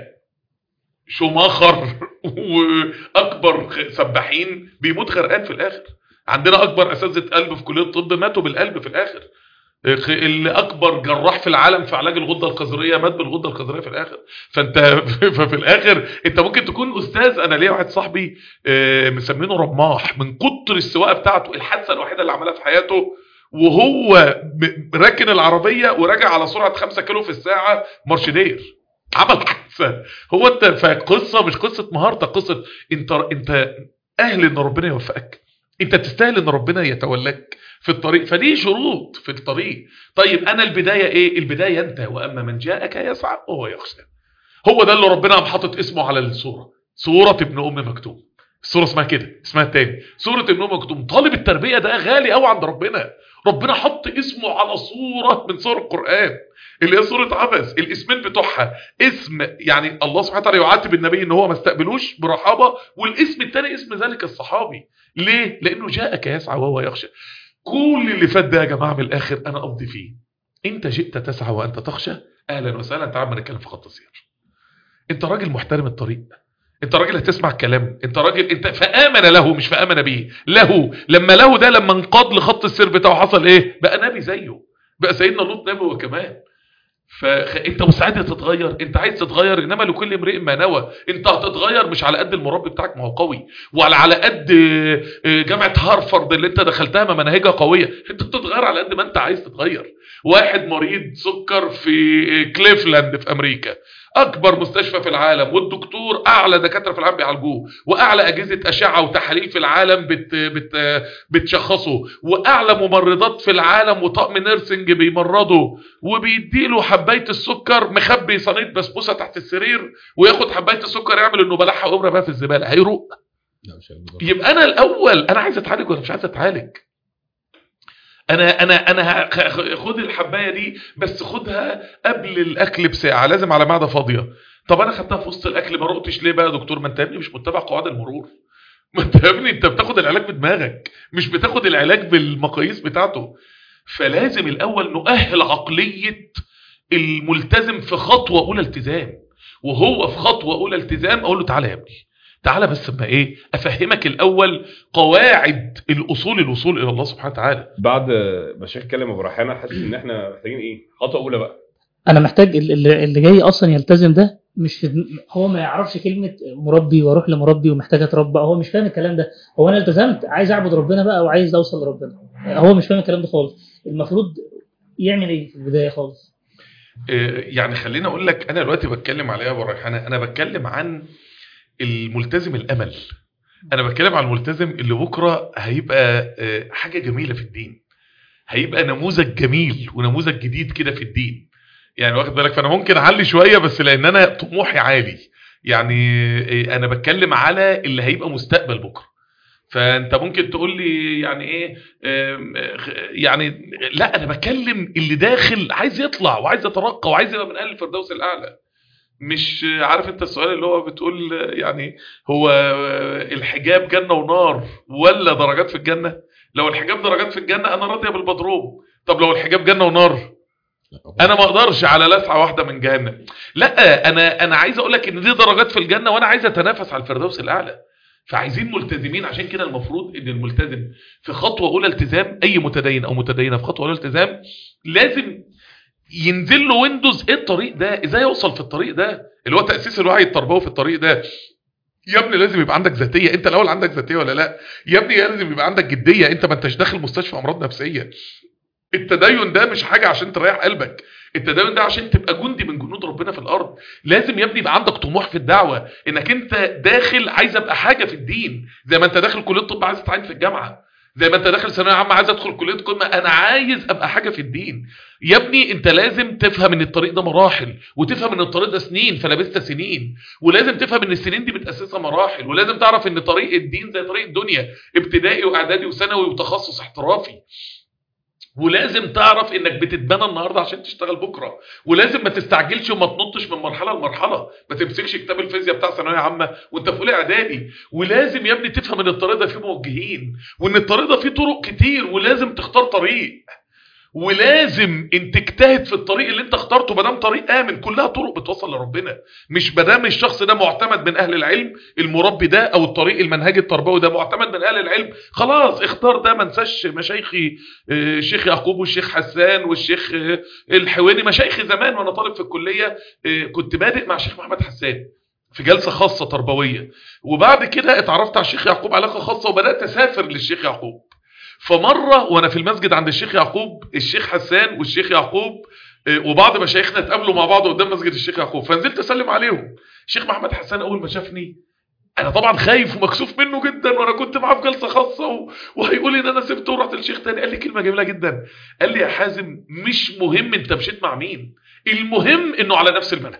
شماخر واكبر خ- سباحين بيموت غرقان في الاخر عندنا اكبر اساتذه قلب في كليه الطب ماتوا بالقلب في الاخر خ- اللي اكبر جراح في العالم في علاج الغده القذريه مات بالغده القذريه في الاخر فانت ففي الاخر انت ممكن تكون استاذ انا ليا واحد صاحبي آه، مسمينه رماح من كتر السواقه بتاعته الحادثه الوحيده اللي عملها في حياته وهو ب- راكن العربيه وراجع على سرعه 5 كيلو في الساعه مرشدير عمل حادثه هو انت فقصه مش قصه مهارتك قصه انت انت اهل ان ربنا يوفقك انت تستاهل ان ربنا يتولاك في الطريق فدي شروط في الطريق طيب انا البدايه ايه البدايه انت واما من جاءك يسعى وهو يخشى هو ده اللي ربنا قام حاطط اسمه على الصوره سوره ابن ام مكتوم السوره اسمها كده اسمها التاني سوره ابن ام مكتوم طالب التربيه ده غالي قوي عند ربنا ربنا حط اسمه على صوره من صور القران اللي هي سوره عبس الاسمين بتوعها اسم يعني الله سبحانه وتعالى يعاتب النبي ان هو ما استقبلوش برحابه والاسم الثاني اسم ذلك الصحابي ليه لانه جاءك يسعى وهو يخشى كل اللي فات ده يا جماعه من الاخر انا اقضي فيه انت جئت تسعى وانت تخشى اهلا وسهلا تعال ما نتكلم في خط السير انت راجل محترم الطريق انت راجل هتسمع الكلام انت راجل انت فامن له مش فامن به له لما له ده لما انقاد لخط السير بتاعه حصل ايه بقى نبي زيه بقى سيدنا لوط نبي هو كمان فانت مستعد تتغير انت عايز تتغير انما لكل امرئ ما نوى انت هتتغير مش على قد المربي بتاعك ما هو قوي ولا على قد آه، آه، جامعه هارفارد اللي انت دخلتها ما مناهجها قويه انت بتتغير على قد ما انت عايز تتغير واحد مريض سكر في آه، كليفلاند في امريكا اكبر مستشفى في العالم والدكتور اعلى دكاتره في العالم بيعالجوه واعلى اجهزه اشعه وتحاليل في العالم بت بت بتشخصه واعلى ممرضات في العالم وطقم نيرسنج بيمرضه وبيديله حبايه السكر مخبي صينيه بسبوسه تحت السرير وياخد حبايه السكر يعمل انه بلعها ويقوم رماها في الزباله هيروق لا مش هيبقى. يبقى انا الاول انا عايز اتعالج ولا مش عايز اتعالج انا انا انا ه- خد الحبايه دي بس خدها قبل الاكل بساعه لازم على معده فاضيه طب انا خدتها في وسط الاكل ما رقتش ليه بقى يا دكتور ما انت يا ابني مش متبع قواعد المرور ما انت يا ابني انت بتاخد العلاج بدماغك مش بتاخد العلاج بالمقاييس بتاعته فلازم الاول نؤهل عقليه الملتزم في خطوه اولى التزام وهو في خطوه اولى التزام اقول له تعالى يا ابني تعالى بس اما ايه افهمك الاول قواعد الاصول الوصول الى الله سبحانه وتعالى بعد ما الشيخ اتكلم ابو ريحانه حاسس ان احنا محتاجين ايه خطوه اولى بقى انا محتاج ال- اللي اللي جاي اصلا يلتزم ده مش في دم- هو ما يعرفش كلمه مربي واروح لمربي ومحتاج اتربى هو مش فاهم الكلام ده هو انا التزمت عايز اعبد ربنا بقى وعايز اوصل لربنا هو مش فاهم الكلام ده خالص المفروض يعمل ايه في البدايه خالص آه، يعني خليني اقول لك انا دلوقتي بتكلم على ايه يا ابو ريحانه انا بتكلم عن الملتزم الامل انا بتكلم عن الملتزم اللي بكره هيبقى آه، حاجه جميله في الدين هيبقى نموذج جميل ونموذج جديد كده في الدين يعني واخد بالك فانا ممكن اعلي شويه بس لان انا طموحي عالي يعني آه، انا بتكلم على اللي هيبقى مستقبل بكره فانت ممكن تقول لي يعني ايه آم، آه، يعني لا انا بكلم اللي داخل عايز يطلع وعايز يترقى وعايز يبقى من اهل الفردوس الاعلى مش عارف انت السؤال اللي هو بتقول يعني هو الحجاب جنة ونار ولا درجات في الجنة لو الحجاب درجات في الجنة انا راضية بالمضروب طب لو الحجاب جنة ونار انا ما اقدرش على لسعة واحدة من جهنم لا انا انا عايز اقول لك ان دي درجات في الجنة وانا عايز اتنافس على الفردوس الاعلى فعايزين ملتزمين عشان كده المفروض ان الملتزم في خطوة اولى التزام اي متدين او متدينة في خطوة اولى التزام لازم ينزل له ويندوز ايه الطريق ده ازاي يوصل في الطريق ده اللي هو تاسيس الوعي التربوي في الطريق ده يا ابني لازم يبقى عندك ذاتيه انت الاول عندك ذاتيه ولا لا يا ابني لازم يبقى عندك جديه انت ما انتش داخل مستشفى امراض نفسيه التدين ده مش حاجه عشان تريح قلبك التدين ده عشان تبقى جندي من جنود ربنا في الارض لازم يا ابني يبقى عندك طموح في الدعوه انك انت داخل عايز ابقى حاجه في الدين زي ما انت داخل كليه الطب عايز تتعين في الجامعه زي ما انت داخل ثانويه عامه عايز ادخل كليه قمه انا عايز ابقى حاجه في الدين يا ابني انت لازم تفهم ان الطريق ده مراحل وتفهم ان الطريق ده سنين فلبست سنين ولازم تفهم ان السنين دي متاسسه مراحل ولازم تعرف ان طريق الدين زي طريق الدنيا ابتدائي واعدادي وثانوي وتخصص احترافي ولازم تعرف انك بتتبنى النهارده عشان تشتغل بكره ولازم ما تستعجلش وما تنطش من مرحله لمرحله ما تمسكش كتاب الفيزياء بتاع ثانويه عامه وانت في اولى اعدادي ولازم يا ابني تفهم ان الطريق ده فيه موجهين وان الطريق ده فيه طرق كتير ولازم تختار طريق ولازم انت تجتهد في الطريق اللي انت اخترته ما دام طريق امن كلها طرق بتوصل لربنا مش ما دام الشخص ده معتمد من اهل العلم المربي ده او الطريق المنهجي التربوي ده معتمد من اهل العلم خلاص اختار ده ما انساش مشايخي آه، الشيخ يعقوب والشيخ حسان والشيخ آه، الحويني مشايخي زمان وانا طالب في الكليه آه، كنت بادئ مع الشيخ محمد حسان في جلسه خاصه تربويه وبعد كده اتعرفت على الشيخ يعقوب علاقه خاصه وبدات اسافر للشيخ يعقوب فمره وانا في المسجد عند الشيخ يعقوب الشيخ حسان والشيخ يعقوب آه، وبعض مشايخنا اتقابلوا مع بعض قدام مسجد الشيخ يعقوب فنزلت اسلم عليهم الشيخ محمد حسان اول ما شافني انا طبعا خايف ومكسوف منه جدا وانا كنت معاه في جلسه خاصه و... وهيقول لي ان انا سبته ورحت للشيخ تاني قال لي كلمه جميله جدا قال لي يا حازم مش مهم انت مشيت مع مين المهم انه على نفس المنهج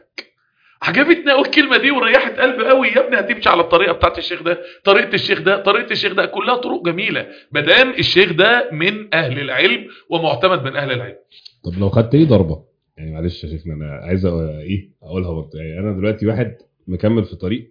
عجبتني قوي الكلمه دي وريحت قلبي قوي يا ابني هتمشي على الطريقه بتاعت الشيخ ده طريقه الشيخ ده طريقه الشيخ ده كلها طرق جميله ما دام الشيخ ده من اهل العلم ومعتمد من اهل العلم طب لو خدت لي ضربه يعني معلش يا شيخنا انا عايز أ- ايه اقولها برضه يعني انا دلوقتي واحد مكمل في طريق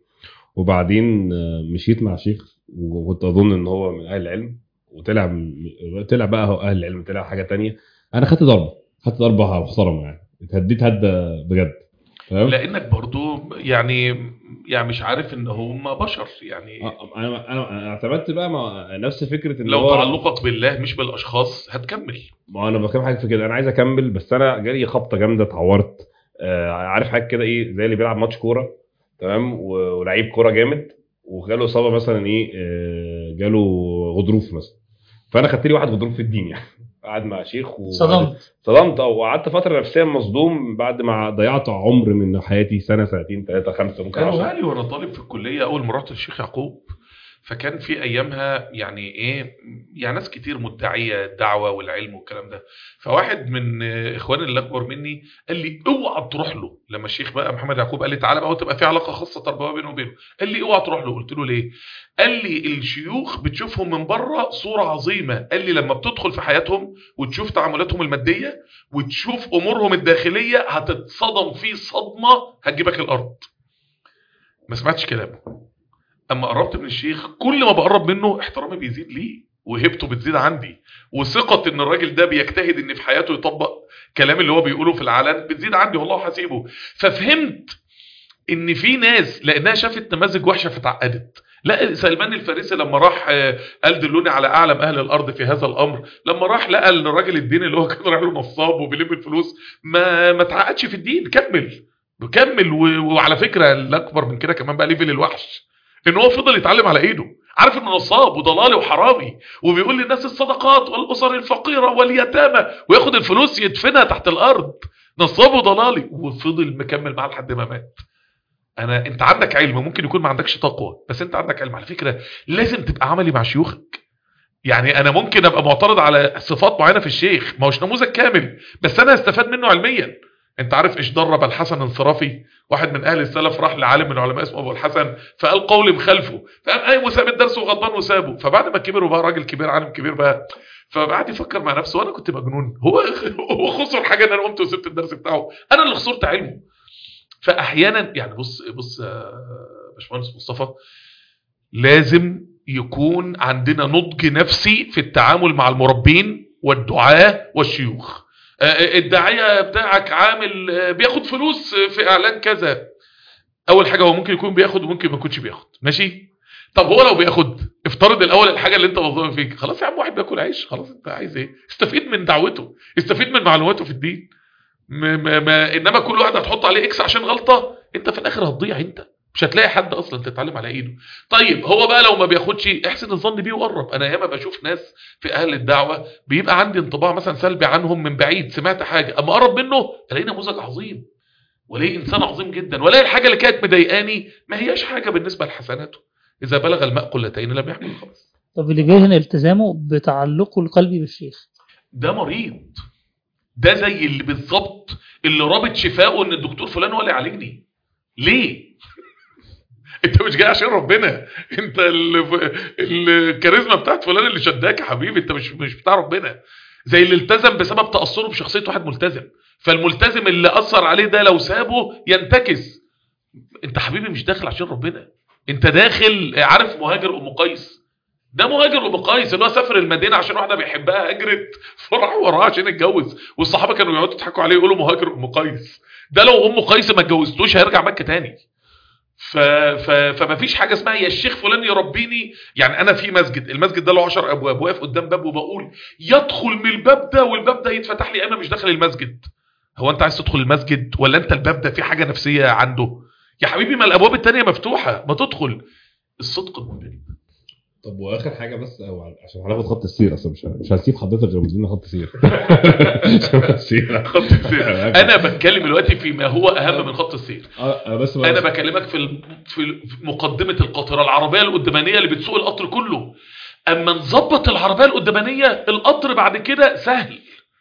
وبعدين آه، مشيت مع شيخ وكنت اظن ان هو من اهل العلم وطلع من- طلع بقى هو اهل العلم طلع حاجه تانية انا خدت ضربه خدت ضربه محترمه يعني اتهديت هده بجد فاهم؟ لانك برضو يعني يعني مش عارف ان هم بشر يعني آه، انا انا أنا اعتمدت بقى مع نفس فكره ان لو هو تعلقك بالله مش بالاشخاص هتكمل ما انا بتكلم حاجه في كده انا عايز اكمل بس انا جالي خبطه جامده اتعورت آه عارف حاجه كده ايه زي اللي بيلعب ماتش كوره تمام و- ولعيب كوره جامد وجاله اصابه مثلا ايه آه جاله غضروف مثلا فانا خدت لي واحد غضروف في الدين يعني قعد مع شيخ و... صدمت صدمت اه وقعدت فتره نفسيا مصدوم بعد ما ضيعت عمر من حياتي سنه سنتين ثلاثه خمسه ممكن كانوا عشرة. غالي وانا طالب في الكليه اول ما رحت للشيخ يعقوب فكان في ايامها يعني ايه يعني ناس كتير مدعيه الدعوه والعلم والكلام ده فواحد من آه، اخواني اللي اكبر مني قال لي اوعى تروح له لما الشيخ بقى محمد يعقوب قال لي تعالى بقى وتبقى في علاقه خاصه تربويه بينه وبينه قال لي اوعى تروح له قلت له ليه قال لي الشيوخ بتشوفهم من بره صوره عظيمه قال لي لما بتدخل في حياتهم وتشوف تعاملاتهم الماديه وتشوف امورهم الداخليه هتتصدم فيه صدمه هتجيبك الارض ما سمعتش كلامه اما قربت من الشيخ كل ما بقرب منه احترامي بيزيد ليه وهبته بتزيد عندي وثقة ان الراجل ده بيجتهد ان في حياته يطبق كلام اللي هو بيقوله في العلن بتزيد عندي والله حسيبه ففهمت ان في ناس لانها شافت نماذج وحشه فتعقدت لا سلمان الفارسي لما راح آه، قال دلوني على اعلم اهل الارض في هذا الامر لما راح لقى ان الراجل الدين اللي هو كان رايح له نصاب وبيلم الفلوس ما ما تعقدش في الدين كمل كمل و- وعلى فكره الاكبر من كده كمان بقى ليفل الوحش ان هو فضل يتعلم على ايده عارف انه نصاب وضلالي وحرامي وبيقول للناس الصدقات والاسر الفقيره واليتامى وياخد الفلوس يدفنها تحت الارض نصاب وضلالي وفضل مكمل معاه لحد ما مات انا انت عندك علم ممكن يكون ما عندكش تقوى بس انت عندك علم على فكره لازم تبقى عملي مع شيوخك يعني انا ممكن ابقى معترض على صفات معينه في الشيخ ما هوش نموذج كامل بس انا هستفاد منه علميا انت عارف ايش درب الحسن انصرافي واحد من اهل السلف راح لعالم من العلماء اسمه ابو الحسن فقال قولي مخالفه فقام قايم وساب الدرس وغضبان وسابه فبعد ما كبر وبقى راجل كبير عالم كبير بقى فقعد يفكر مع نفسه وانا كنت مجنون هو هو خسر حاجه ان انا قمت وسبت الدرس بتاعه انا اللي خسرت علمه فاحيانا يعني بص بص يا باشمهندس مصطفى لازم يكون عندنا نضج نفسي في التعامل مع المربين والدعاة والشيوخ آه، الداعية بتاعك عامل آه، بياخد فلوس في اعلان كذا اول حاجة هو ممكن يكون بياخد وممكن ما يكونش بياخد ماشي طب هو لو بياخد افترض الاول الحاجة اللي انت مظلوم فيك خلاص يا عم واحد بياكل عيش خلاص انت عايز ايه استفيد من دعوته استفيد من معلوماته في الدين ما ما ما انما كل واحد هتحط عليه اكس عشان غلطه انت في الاخر هتضيع انت مش هتلاقي حد اصلا تتعلم على ايده طيب هو بقى لو ما بياخدش احسن الظن بيه وقرب انا ياما بشوف ناس في اهل الدعوه بيبقى عندي انطباع مثلا سلبي عنهم من بعيد سمعت حاجه اما اقرب منه الاقي نموذج عظيم والاقي انسان عظيم جدا والاقي الحاجه اللي كانت مضايقاني ما هياش حاجه بالنسبه لحسناته اذا بلغ الماء قلتين لم يحمل الخبث طب اللي بيوهن التزامه بتعلقه القلبي بالشيخ ده مريض ده زي اللي بالظبط اللي رابط شفائه ان الدكتور فلان هو اللي يعالجني ليه انت مش جاي عشان ربنا انت ال- الكاريزما بتاعت فلان اللي شداك يا حبيبي انت مش مش بتاع ربنا زي اللي التزم بسبب تاثره بشخصيه واحد ملتزم فالملتزم اللي اثر عليه ده لو سابه ينتكس انت حبيبي مش داخل عشان ربنا انت داخل عارف مهاجر ام قيس ده مهاجر ام قيس اللي هو سافر المدينه عشان واحده بيحبها هجرت فراح وراها عشان يتجوز والصحابه كانوا يقعدوا يضحكوا عليه يقولوا مهاجر ام قيس ده لو ام قيس ما اتجوزتوش هيرجع مكه تاني ف... ف... فما فيش حاجه اسمها يا الشيخ فلان يربيني يعني انا في مسجد المسجد ده له 10 ابواب واقف قدام باب وبقول يدخل من الباب ده والباب ده يتفتح لي انا مش داخل المسجد هو انت عايز تدخل المسجد ولا انت الباب ده في حاجه نفسيه عنده يا حبيبي ما الابواب التانية مفتوحه ما تدخل الصدق المبين طب واخر حاجه بس او عشان هناخد خط السير اصلا مش مش هنسيب حضرتك غير بدون خط سير خط السير خط السير انا بتكلم دلوقتي فيما هو اهم من خط السير اه أنا بس انا بكلمك في ال- في ال- في مقدمه القاطره العربيه القدامانيه اللي بتسوق القطر كله اما نظبط العربيه القدامانيه القطر بعد كده سهل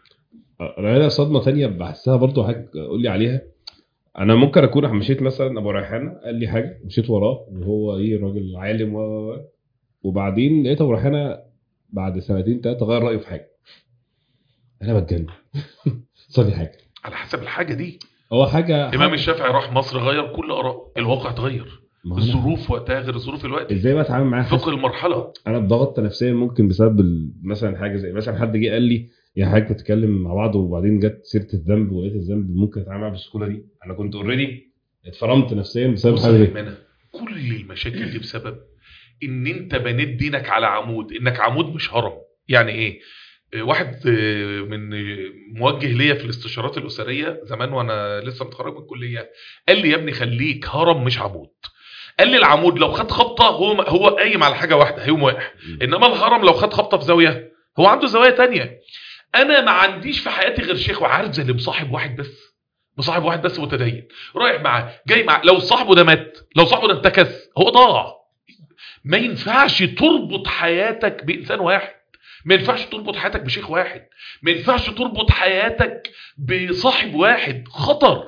انا هنا صدمه تانية بحسها برضو حاجه قول لي عليها انا ممكن اكون مشيت مثلا ابو ريحانه قال لي حاجه مشيت وراه وهو ايه راجل عالم و... وبعدين لقيت ابو ريحانه بعد سنتين ثلاثه غير رايه في حاجه انا بتجنن صدي حاجه على حسب الحاجه دي هو حاجه امام حاجة- الشافعي راح مصر غير كل اراء الواقع اتغير ما هو أنا- الظروف وقتها غير الظروف الوقت ازاي بقى اتعامل معاه فقه المرحله انا اتضغطت نفسيا ممكن بسبب ال- مثلا حاجه زي مثلا حد جه قال لي يا حاجه تتكلم مع بعض وبعدين جت سيره الذنب ولقيت الذنب ممكن اتعامل معاه بالسهوله دي انا كنت اوريدي اتفرمت نفسيا بسبب بص حاجه يا دي إيمانة، كل المشاكل دي بسبب ان انت بنيت دينك على عمود انك عمود مش هرم يعني ايه آه، واحد آه، من آه، موجه ليا في الاستشارات الاسريه زمان وانا لسه متخرج من الكليه قال لي يا ابني خليك هرم مش عمود قال لي العمود لو خد خبطه هو هو قايم على حاجه واحده هيقوم واقع انما الهرم لو خد خبطه في زاويه هو عنده زوايا تانية انا ما عنديش في حياتي غير شيخ وعارف زي اللي مصاحب واحد بس مصاحب واحد بس متدين رايح معاه جاي معاه لو صاحبه ده مات لو صاحبه ده انتكس هو ضاع ما ينفعش تربط حياتك بانسان واحد ما ينفعش تربط حياتك بشيخ واحد ما ينفعش تربط حياتك بصاحب واحد خطر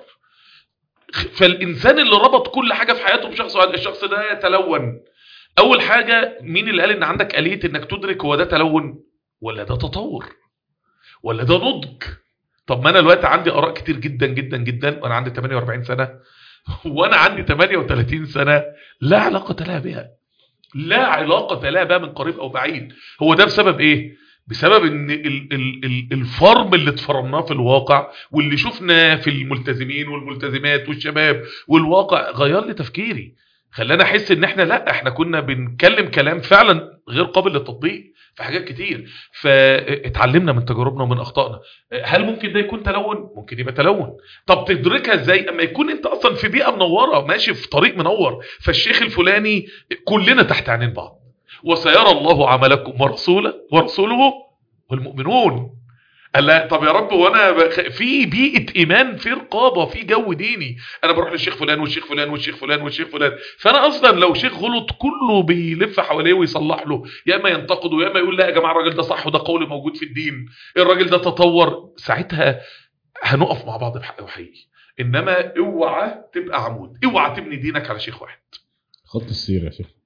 فالانسان اللي ربط كل حاجه في حياته بشخص واحد الشخص ده يتلون اول حاجه مين اللي قال ان عندك اليه انك تدرك هو ده تلون ولا ده تطور ولا ده نضج طب ما انا دلوقتي عندي اراء كتير جدا جدا جدا وانا عندي 48 سنه وانا عندي 38 سنه لا علاقه لها بها لا علاقه لها بها من قريب او بعيد هو ده بسبب ايه بسبب ان ال ال ال الفرم اللي اتفرمناه في الواقع واللي شفناه في الملتزمين والملتزمات والشباب والواقع غير لي تفكيري خلاني احس ان احنا لا احنا كنا بنتكلم كلام فعلا غير قابل للتطبيق في حاجات كتير فاتعلمنا من تجاربنا ومن اخطائنا هل ممكن ده يكون تلون ممكن يبقى تلون طب تدركها ازاي اما يكون انت اصلا في بيئه منوره ماشي في طريق منور فالشيخ الفلاني كلنا تحت عينين بعض وسيرى الله عملكم ورسوله ورسوله والمؤمنون قال لا طب يا رب وانا بخ... في بيئه ايمان في رقابه في جو ديني انا بروح للشيخ فلان والشيخ فلان والشيخ فلان والشيخ فلان فانا اصلا لو شيخ غلط كله بيلف حواليه ويصلح له يا اما ينتقده يا اما يقول لا يا جماعه الراجل ده صح وده قول موجود في الدين الراجل ده تطور ساعتها هنقف مع بعض بحق وحقيقي انما اوعى تبقى عمود اوعى تبني دينك على شيخ واحد خط السير يا شيخ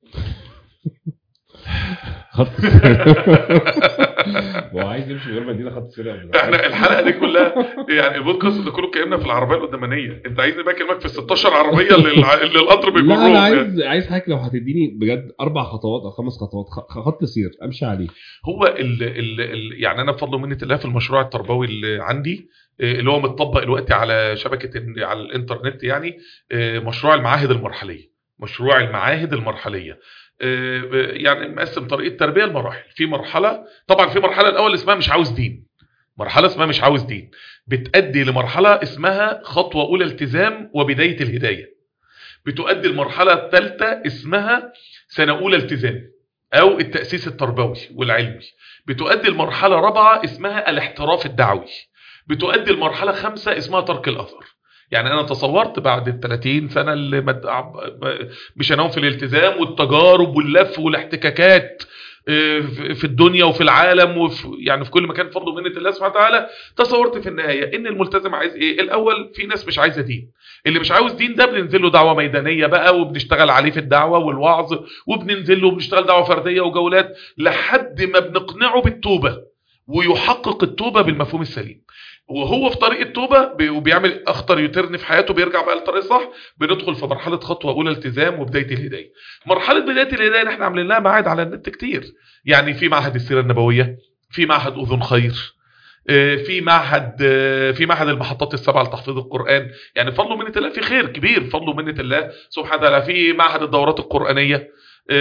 خط السير هو عايز يمشي من غير ما يدينا خط السير قبل احنا الحلقه دي كلها يعني البودكاست ده كله اتكلمنا في العربيه القدامانيه انت عايزني بقى اكلمك في ال 16 عربيه اللي الع- اللي القطر لا بيجرهم انا يعني. عايز عايز حضرتك لو هتديني بجد اربع خطوات او خمس خطوات خ- خط سير امشي عليه هو ال ال ال يعني انا بفضل ومنه الله في المشروع التربوي اللي عندي آه، اللي هو متطبق دلوقتي على شبكه ال- على الانترنت يعني آه، مشروع المعاهد المرحليه مشروع المعاهد المرحليه آه، يعني مقسم طريقه تربيه لمراحل في مرحله طبعا في مرحله الاول اسمها مش عاوز دين مرحله اسمها مش عاوز دين بتؤدي لمرحله اسمها خطوه اولى التزام وبدايه الهدايه بتؤدي المرحله الثالثه اسمها سنه اولى التزام او التاسيس التربوي والعلمي بتؤدي المرحله رابعه اسمها الاحتراف الدعوي بتؤدي المرحله خمسه اسمها ترك الاثر يعني انا تصورت بعد ال 30 سنه اللي مد... عب- مش هنام في الالتزام والتجارب واللف والاحتكاكات آه، في في الدنيا وفي العالم وفي يعني في كل مكان بفضل ومنه الله سبحانه وتعالى تصورت في النهايه ان الملتزم عايز ايه الاول في ناس مش عايزه دين اللي مش عاوز دين ده بننزل له دعوه ميدانيه بقى وبنشتغل عليه في الدعوه والوعظ وبننزل له وبنشتغل دعوه فرديه وجولات لحد ما بنقنعه بالتوبه ويحقق التوبه بالمفهوم السليم وهو في طريق التوبه بي- وبيعمل اخطر يوترن في حياته بيرجع بقى للطريق الصح بندخل في مرحله خطوه اولى التزام وبدايه الهدايه مرحله بدايه الهدايه اللي احنا عاملين لها معاد على النت كتير يعني في معهد السيره النبويه في معهد اذن خير آه، في معهد آه، في معهد المحطات السبعه لتحفيظ القران يعني فضل منه الله في خير كبير فضل منه الله سبحانه وتعالى في معهد الدورات القرانيه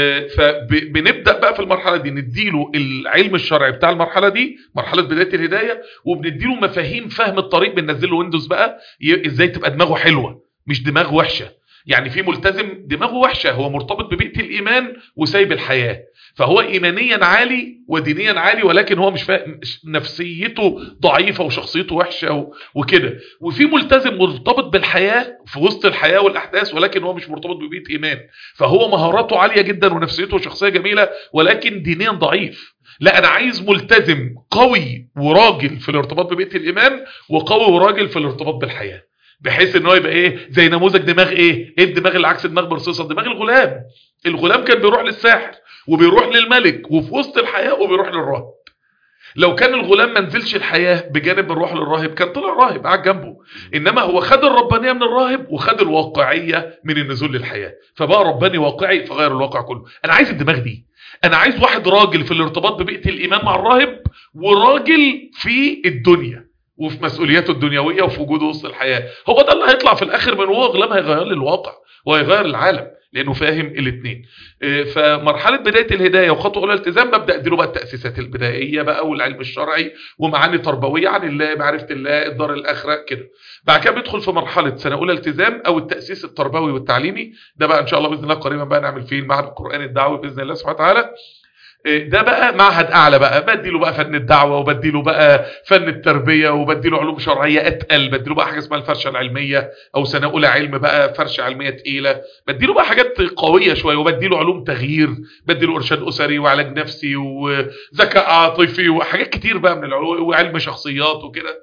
فبنبدا بقى في المرحله دي نديله العلم الشرعي بتاع المرحله دي مرحله بدايه الهدايه وبنديله مفاهيم فهم الطريق بننزل له ويندوز بقى ي- ازاي تبقى دماغه حلوه مش دماغ وحشه يعني في ملتزم دماغه وحشه هو مرتبط ببيئه الايمان وسايب الحياه فهو ايمانيا عالي ودينيا عالي ولكن هو مش فاهم نفسيته ضعيفه وشخصيته وحشه و- وكده وفي ملتزم مرتبط بالحياه في وسط الحياه والاحداث ولكن هو مش مرتبط ببيئه ايمان فهو مهاراته عاليه جدا ونفسيته وشخصيه جميله ولكن دينيا ضعيف لا انا عايز ملتزم قوي وراجل في الارتباط ببيئه الايمان وقوي وراجل في الارتباط بالحياه بحيث ان هو يبقى ايه زي نموذج دماغ ايه ايه الدماغ اللي عكس دماغ برصيصه دماغ الغلام الغلام كان بيروح للساحر وبيروح للملك وفي وسط الحياه وبيروح للراهب لو كان الغلام ما نزلش الحياه بجانب الروح للراهب كان طلع راهب قاعد جنبه انما هو خد الربانيه من الراهب وخد الواقعيه من النزول للحياه فبقى رباني واقعي فغير الواقع كله انا عايز الدماغ دي انا عايز واحد راجل في الارتباط ببيئه الايمان مع الراهب وراجل في الدنيا وفي مسؤولياته الدنيويه وفي وجوده وسط الحياه هو ده اللي هيطلع في الاخر من هو غلام هيغير لي الواقع وهيغير العالم لانه فاهم الاثنين فمرحله بدايه الهدايه وخطوه اولى الالتزام ببدا اديله بقى التاسيسات البدائيه بقى والعلم الشرعي ومعاني تربويه عن الله معرفه الله الدار الاخره كده بعد كده بيدخل في مرحله سنه اولى التزام او التاسيس التربوي والتعليمي ده بقى ان شاء الله باذن الله قريبا بقى نعمل فيه المعهد القراني الدعوي باذن الله سبحانه وتعالى ده بقى معهد اعلى بقى بديله بقى فن الدعوه وبديله بقى فن التربيه وبديله علوم شرعيه اتقل بديله بقى حاجه اسمها الفرشه العلميه او سنه اولى علم بقى فرشه علميه تقيله بديله بقى حاجات قويه شويه وبديله علوم تغيير بديله ارشاد اسري وعلاج نفسي وذكاء عاطفي وحاجات كتير بقى من العلوم وعلم شخصيات وكده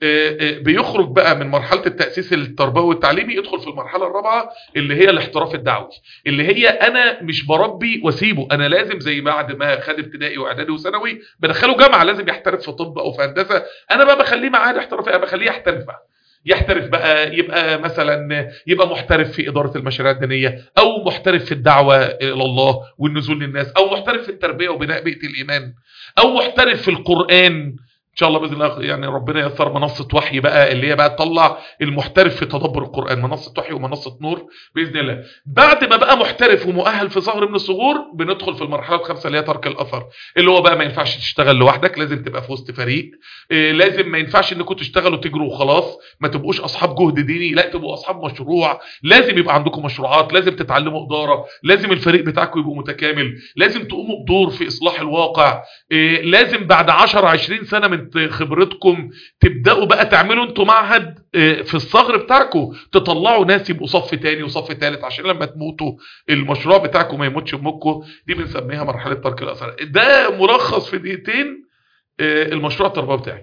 بيخرج بقى من مرحله التاسيس التربوي والتعليمي يدخل في المرحله الرابعه اللي هي الاحتراف الدعوي اللي هي انا مش بربي واسيبه انا لازم زي بعد ما خد ابتدائي واعدادي وثانوي بدخله جامعه لازم يحترف في طب او في هندسه انا بقى بخليه معاه احترافي انا بخليه يحترف بقى يحترف بقى يبقى مثلا يبقى محترف في إدارة المشاريع الدينية أو محترف في الدعوة إلى الله والنزول للناس أو محترف في التربية وبناء بيئة الإيمان أو محترف في القرآن ان شاء الله باذن الله يعني ربنا ييسر منصه وحي بقى اللي هي بقى تطلع المحترف في تدبر القران منصه وحي ومنصه نور باذن الله بعد ما بقى محترف ومؤهل في صغر من الصغور بندخل في المرحله الخامسه اللي هي ترك الاثر اللي هو بقى ما ينفعش تشتغل لوحدك لازم تبقى في وسط فريق إيه لازم ما ينفعش انكم تشتغلوا تجروا وخلاص ما تبقوش اصحاب جهد ديني لا تبقوا اصحاب مشروع لازم يبقى عندكم مشروعات لازم تتعلموا اداره لازم الفريق بتاعكم يبقى متكامل لازم تقوموا بدور في اصلاح الواقع إيه لازم بعد 10 20 سنه من خبرتكم انكم تبداوا بقى تعملوا انتوا معهد في الصغر بتاعكم تطلعوا ناس يبقوا صف تاني وصف تالت عشان لما تموتوا المشروع بتاعكم ما يموتش امكم دي بنسميها مرحله ترك الاثر ده ملخص في دقيقتين المشروع التربوي بتاعي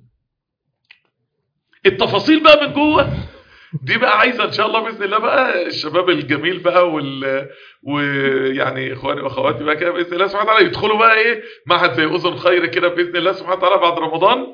التفاصيل بقى من جوه دي بقى عايزه ان شاء الله باذن الله بقى الشباب الجميل بقى وال ويعني اخواني واخواتي بقى كده باذن الله سبحانه وتعالى يدخلوا بقى ايه معهد زي اذن خير كده باذن الله سبحانه وتعالى بعد رمضان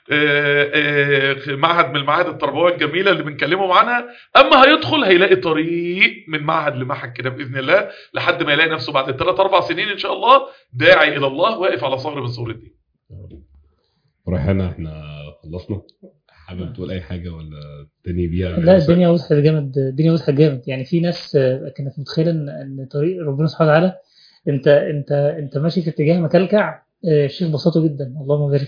معهد من المعاهد التربويه الجميله اللي بنكلمهم عنها اما هيدخل هيلاقي طريق من معهد لمعهد كده باذن الله لحد ما يلاقي نفسه بعد ثلاث اربع سنين ان شاء الله داعي الى الله واقف على صغر من صغور الدين. ريحانه احنا خلصنا حابب تقول اي حاجه ولا تاني بيها لا الدنيا وضحت جامد الدنيا وضحت جامد يعني في ناس كانت متخيله ان ان طريق ربنا سبحانه وتعالى انت انت انت ماشي في اتجاه مكلكع الشيخ بساطه جدا اللهم بارك يعني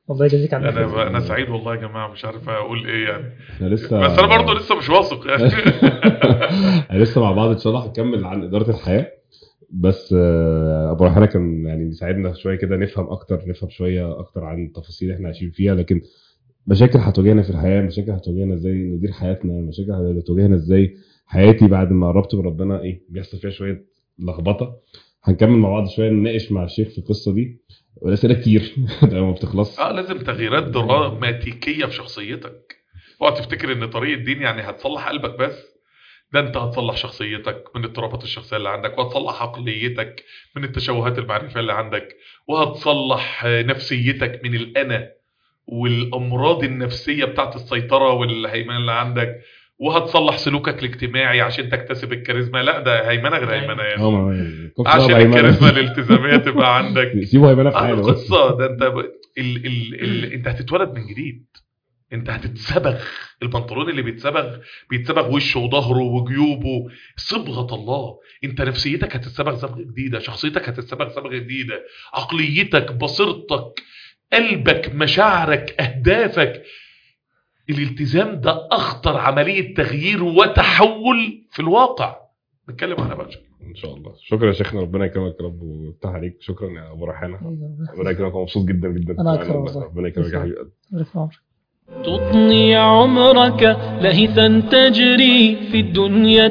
الله يجازيك عنا انا خير. انا سعيد والله يا جماعه مش عارف اقول ايه يعني احنا لسه بس انا برضه لسه مش واثق يعني احنا لسه مع بعض ان شاء الله هنكمل عن اداره الحياه بس آه، ابو ريحانه كان يعني بيساعدنا شويه كده نفهم اكتر نفهم شويه اكتر عن التفاصيل اللي احنا عايشين فيها لكن مشاكل هتواجهنا في الحياه مشاكل هتواجهنا ازاي ندير حياتنا مشاكل هتواجهنا ازاي حياتي بعد ما قربت من ربنا ايه بيحصل فيها شويه لخبطه هنكمل مع بعض شويه نناقش مع الشيخ في القصه دي والاسئله كتير ده ما بتخلصش اه لازم تغييرات دراماتيكيه في شخصيتك اوعى تفتكر ان طريق الدين يعني هتصلح قلبك بس ده انت هتصلح شخصيتك من اضطرابات الشخصيه اللي عندك وهتصلح عقليتك من التشوهات المعرفيه اللي عندك وهتصلح آه، نفسيتك من الانا والامراض النفسيه بتاعت السيطره والهيمنه اللي عندك وهتصلح سلوكك الاجتماعي عشان تكتسب الكاريزما لا ده هيمنه غير هيمنه يعني اه ما يعني كنت عشان بقى هيمنة. الكاريزما الالتزاميه تبقى عندك سيبوا هيمنه في اه حاله القصه ده انت ب... ال... ال... ال... انت هتتولد من جديد انت هتتصبغ البنطلون اللي بيتصبغ بيتصبغ وشه وظهره وجيوبه صبغه الله انت نفسيتك هتتصبغ صبغه جديده شخصيتك هتتصبغ صبغه جديده عقليتك بصيرتك قلبك مشاعرك اهدافك الالتزام ده اخطر عمليه تغيير وتحول في الواقع نتكلم عنها بقى ان شاء الله شكرا يا شيخنا ربنا يكرمك يا رب ويفتح عليك شكرا يا ابو ريحانه ربنا يكرمك أنا مبسوط جدا جدا أنا أكثر والله. ربنا يكرمك يا حبيبي رفع عمرك. تطني عمرك لهثا تجري في الدنيا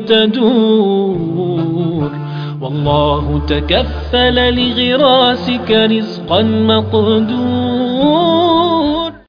تدور والله تكفل لغراسك رزقا مقدور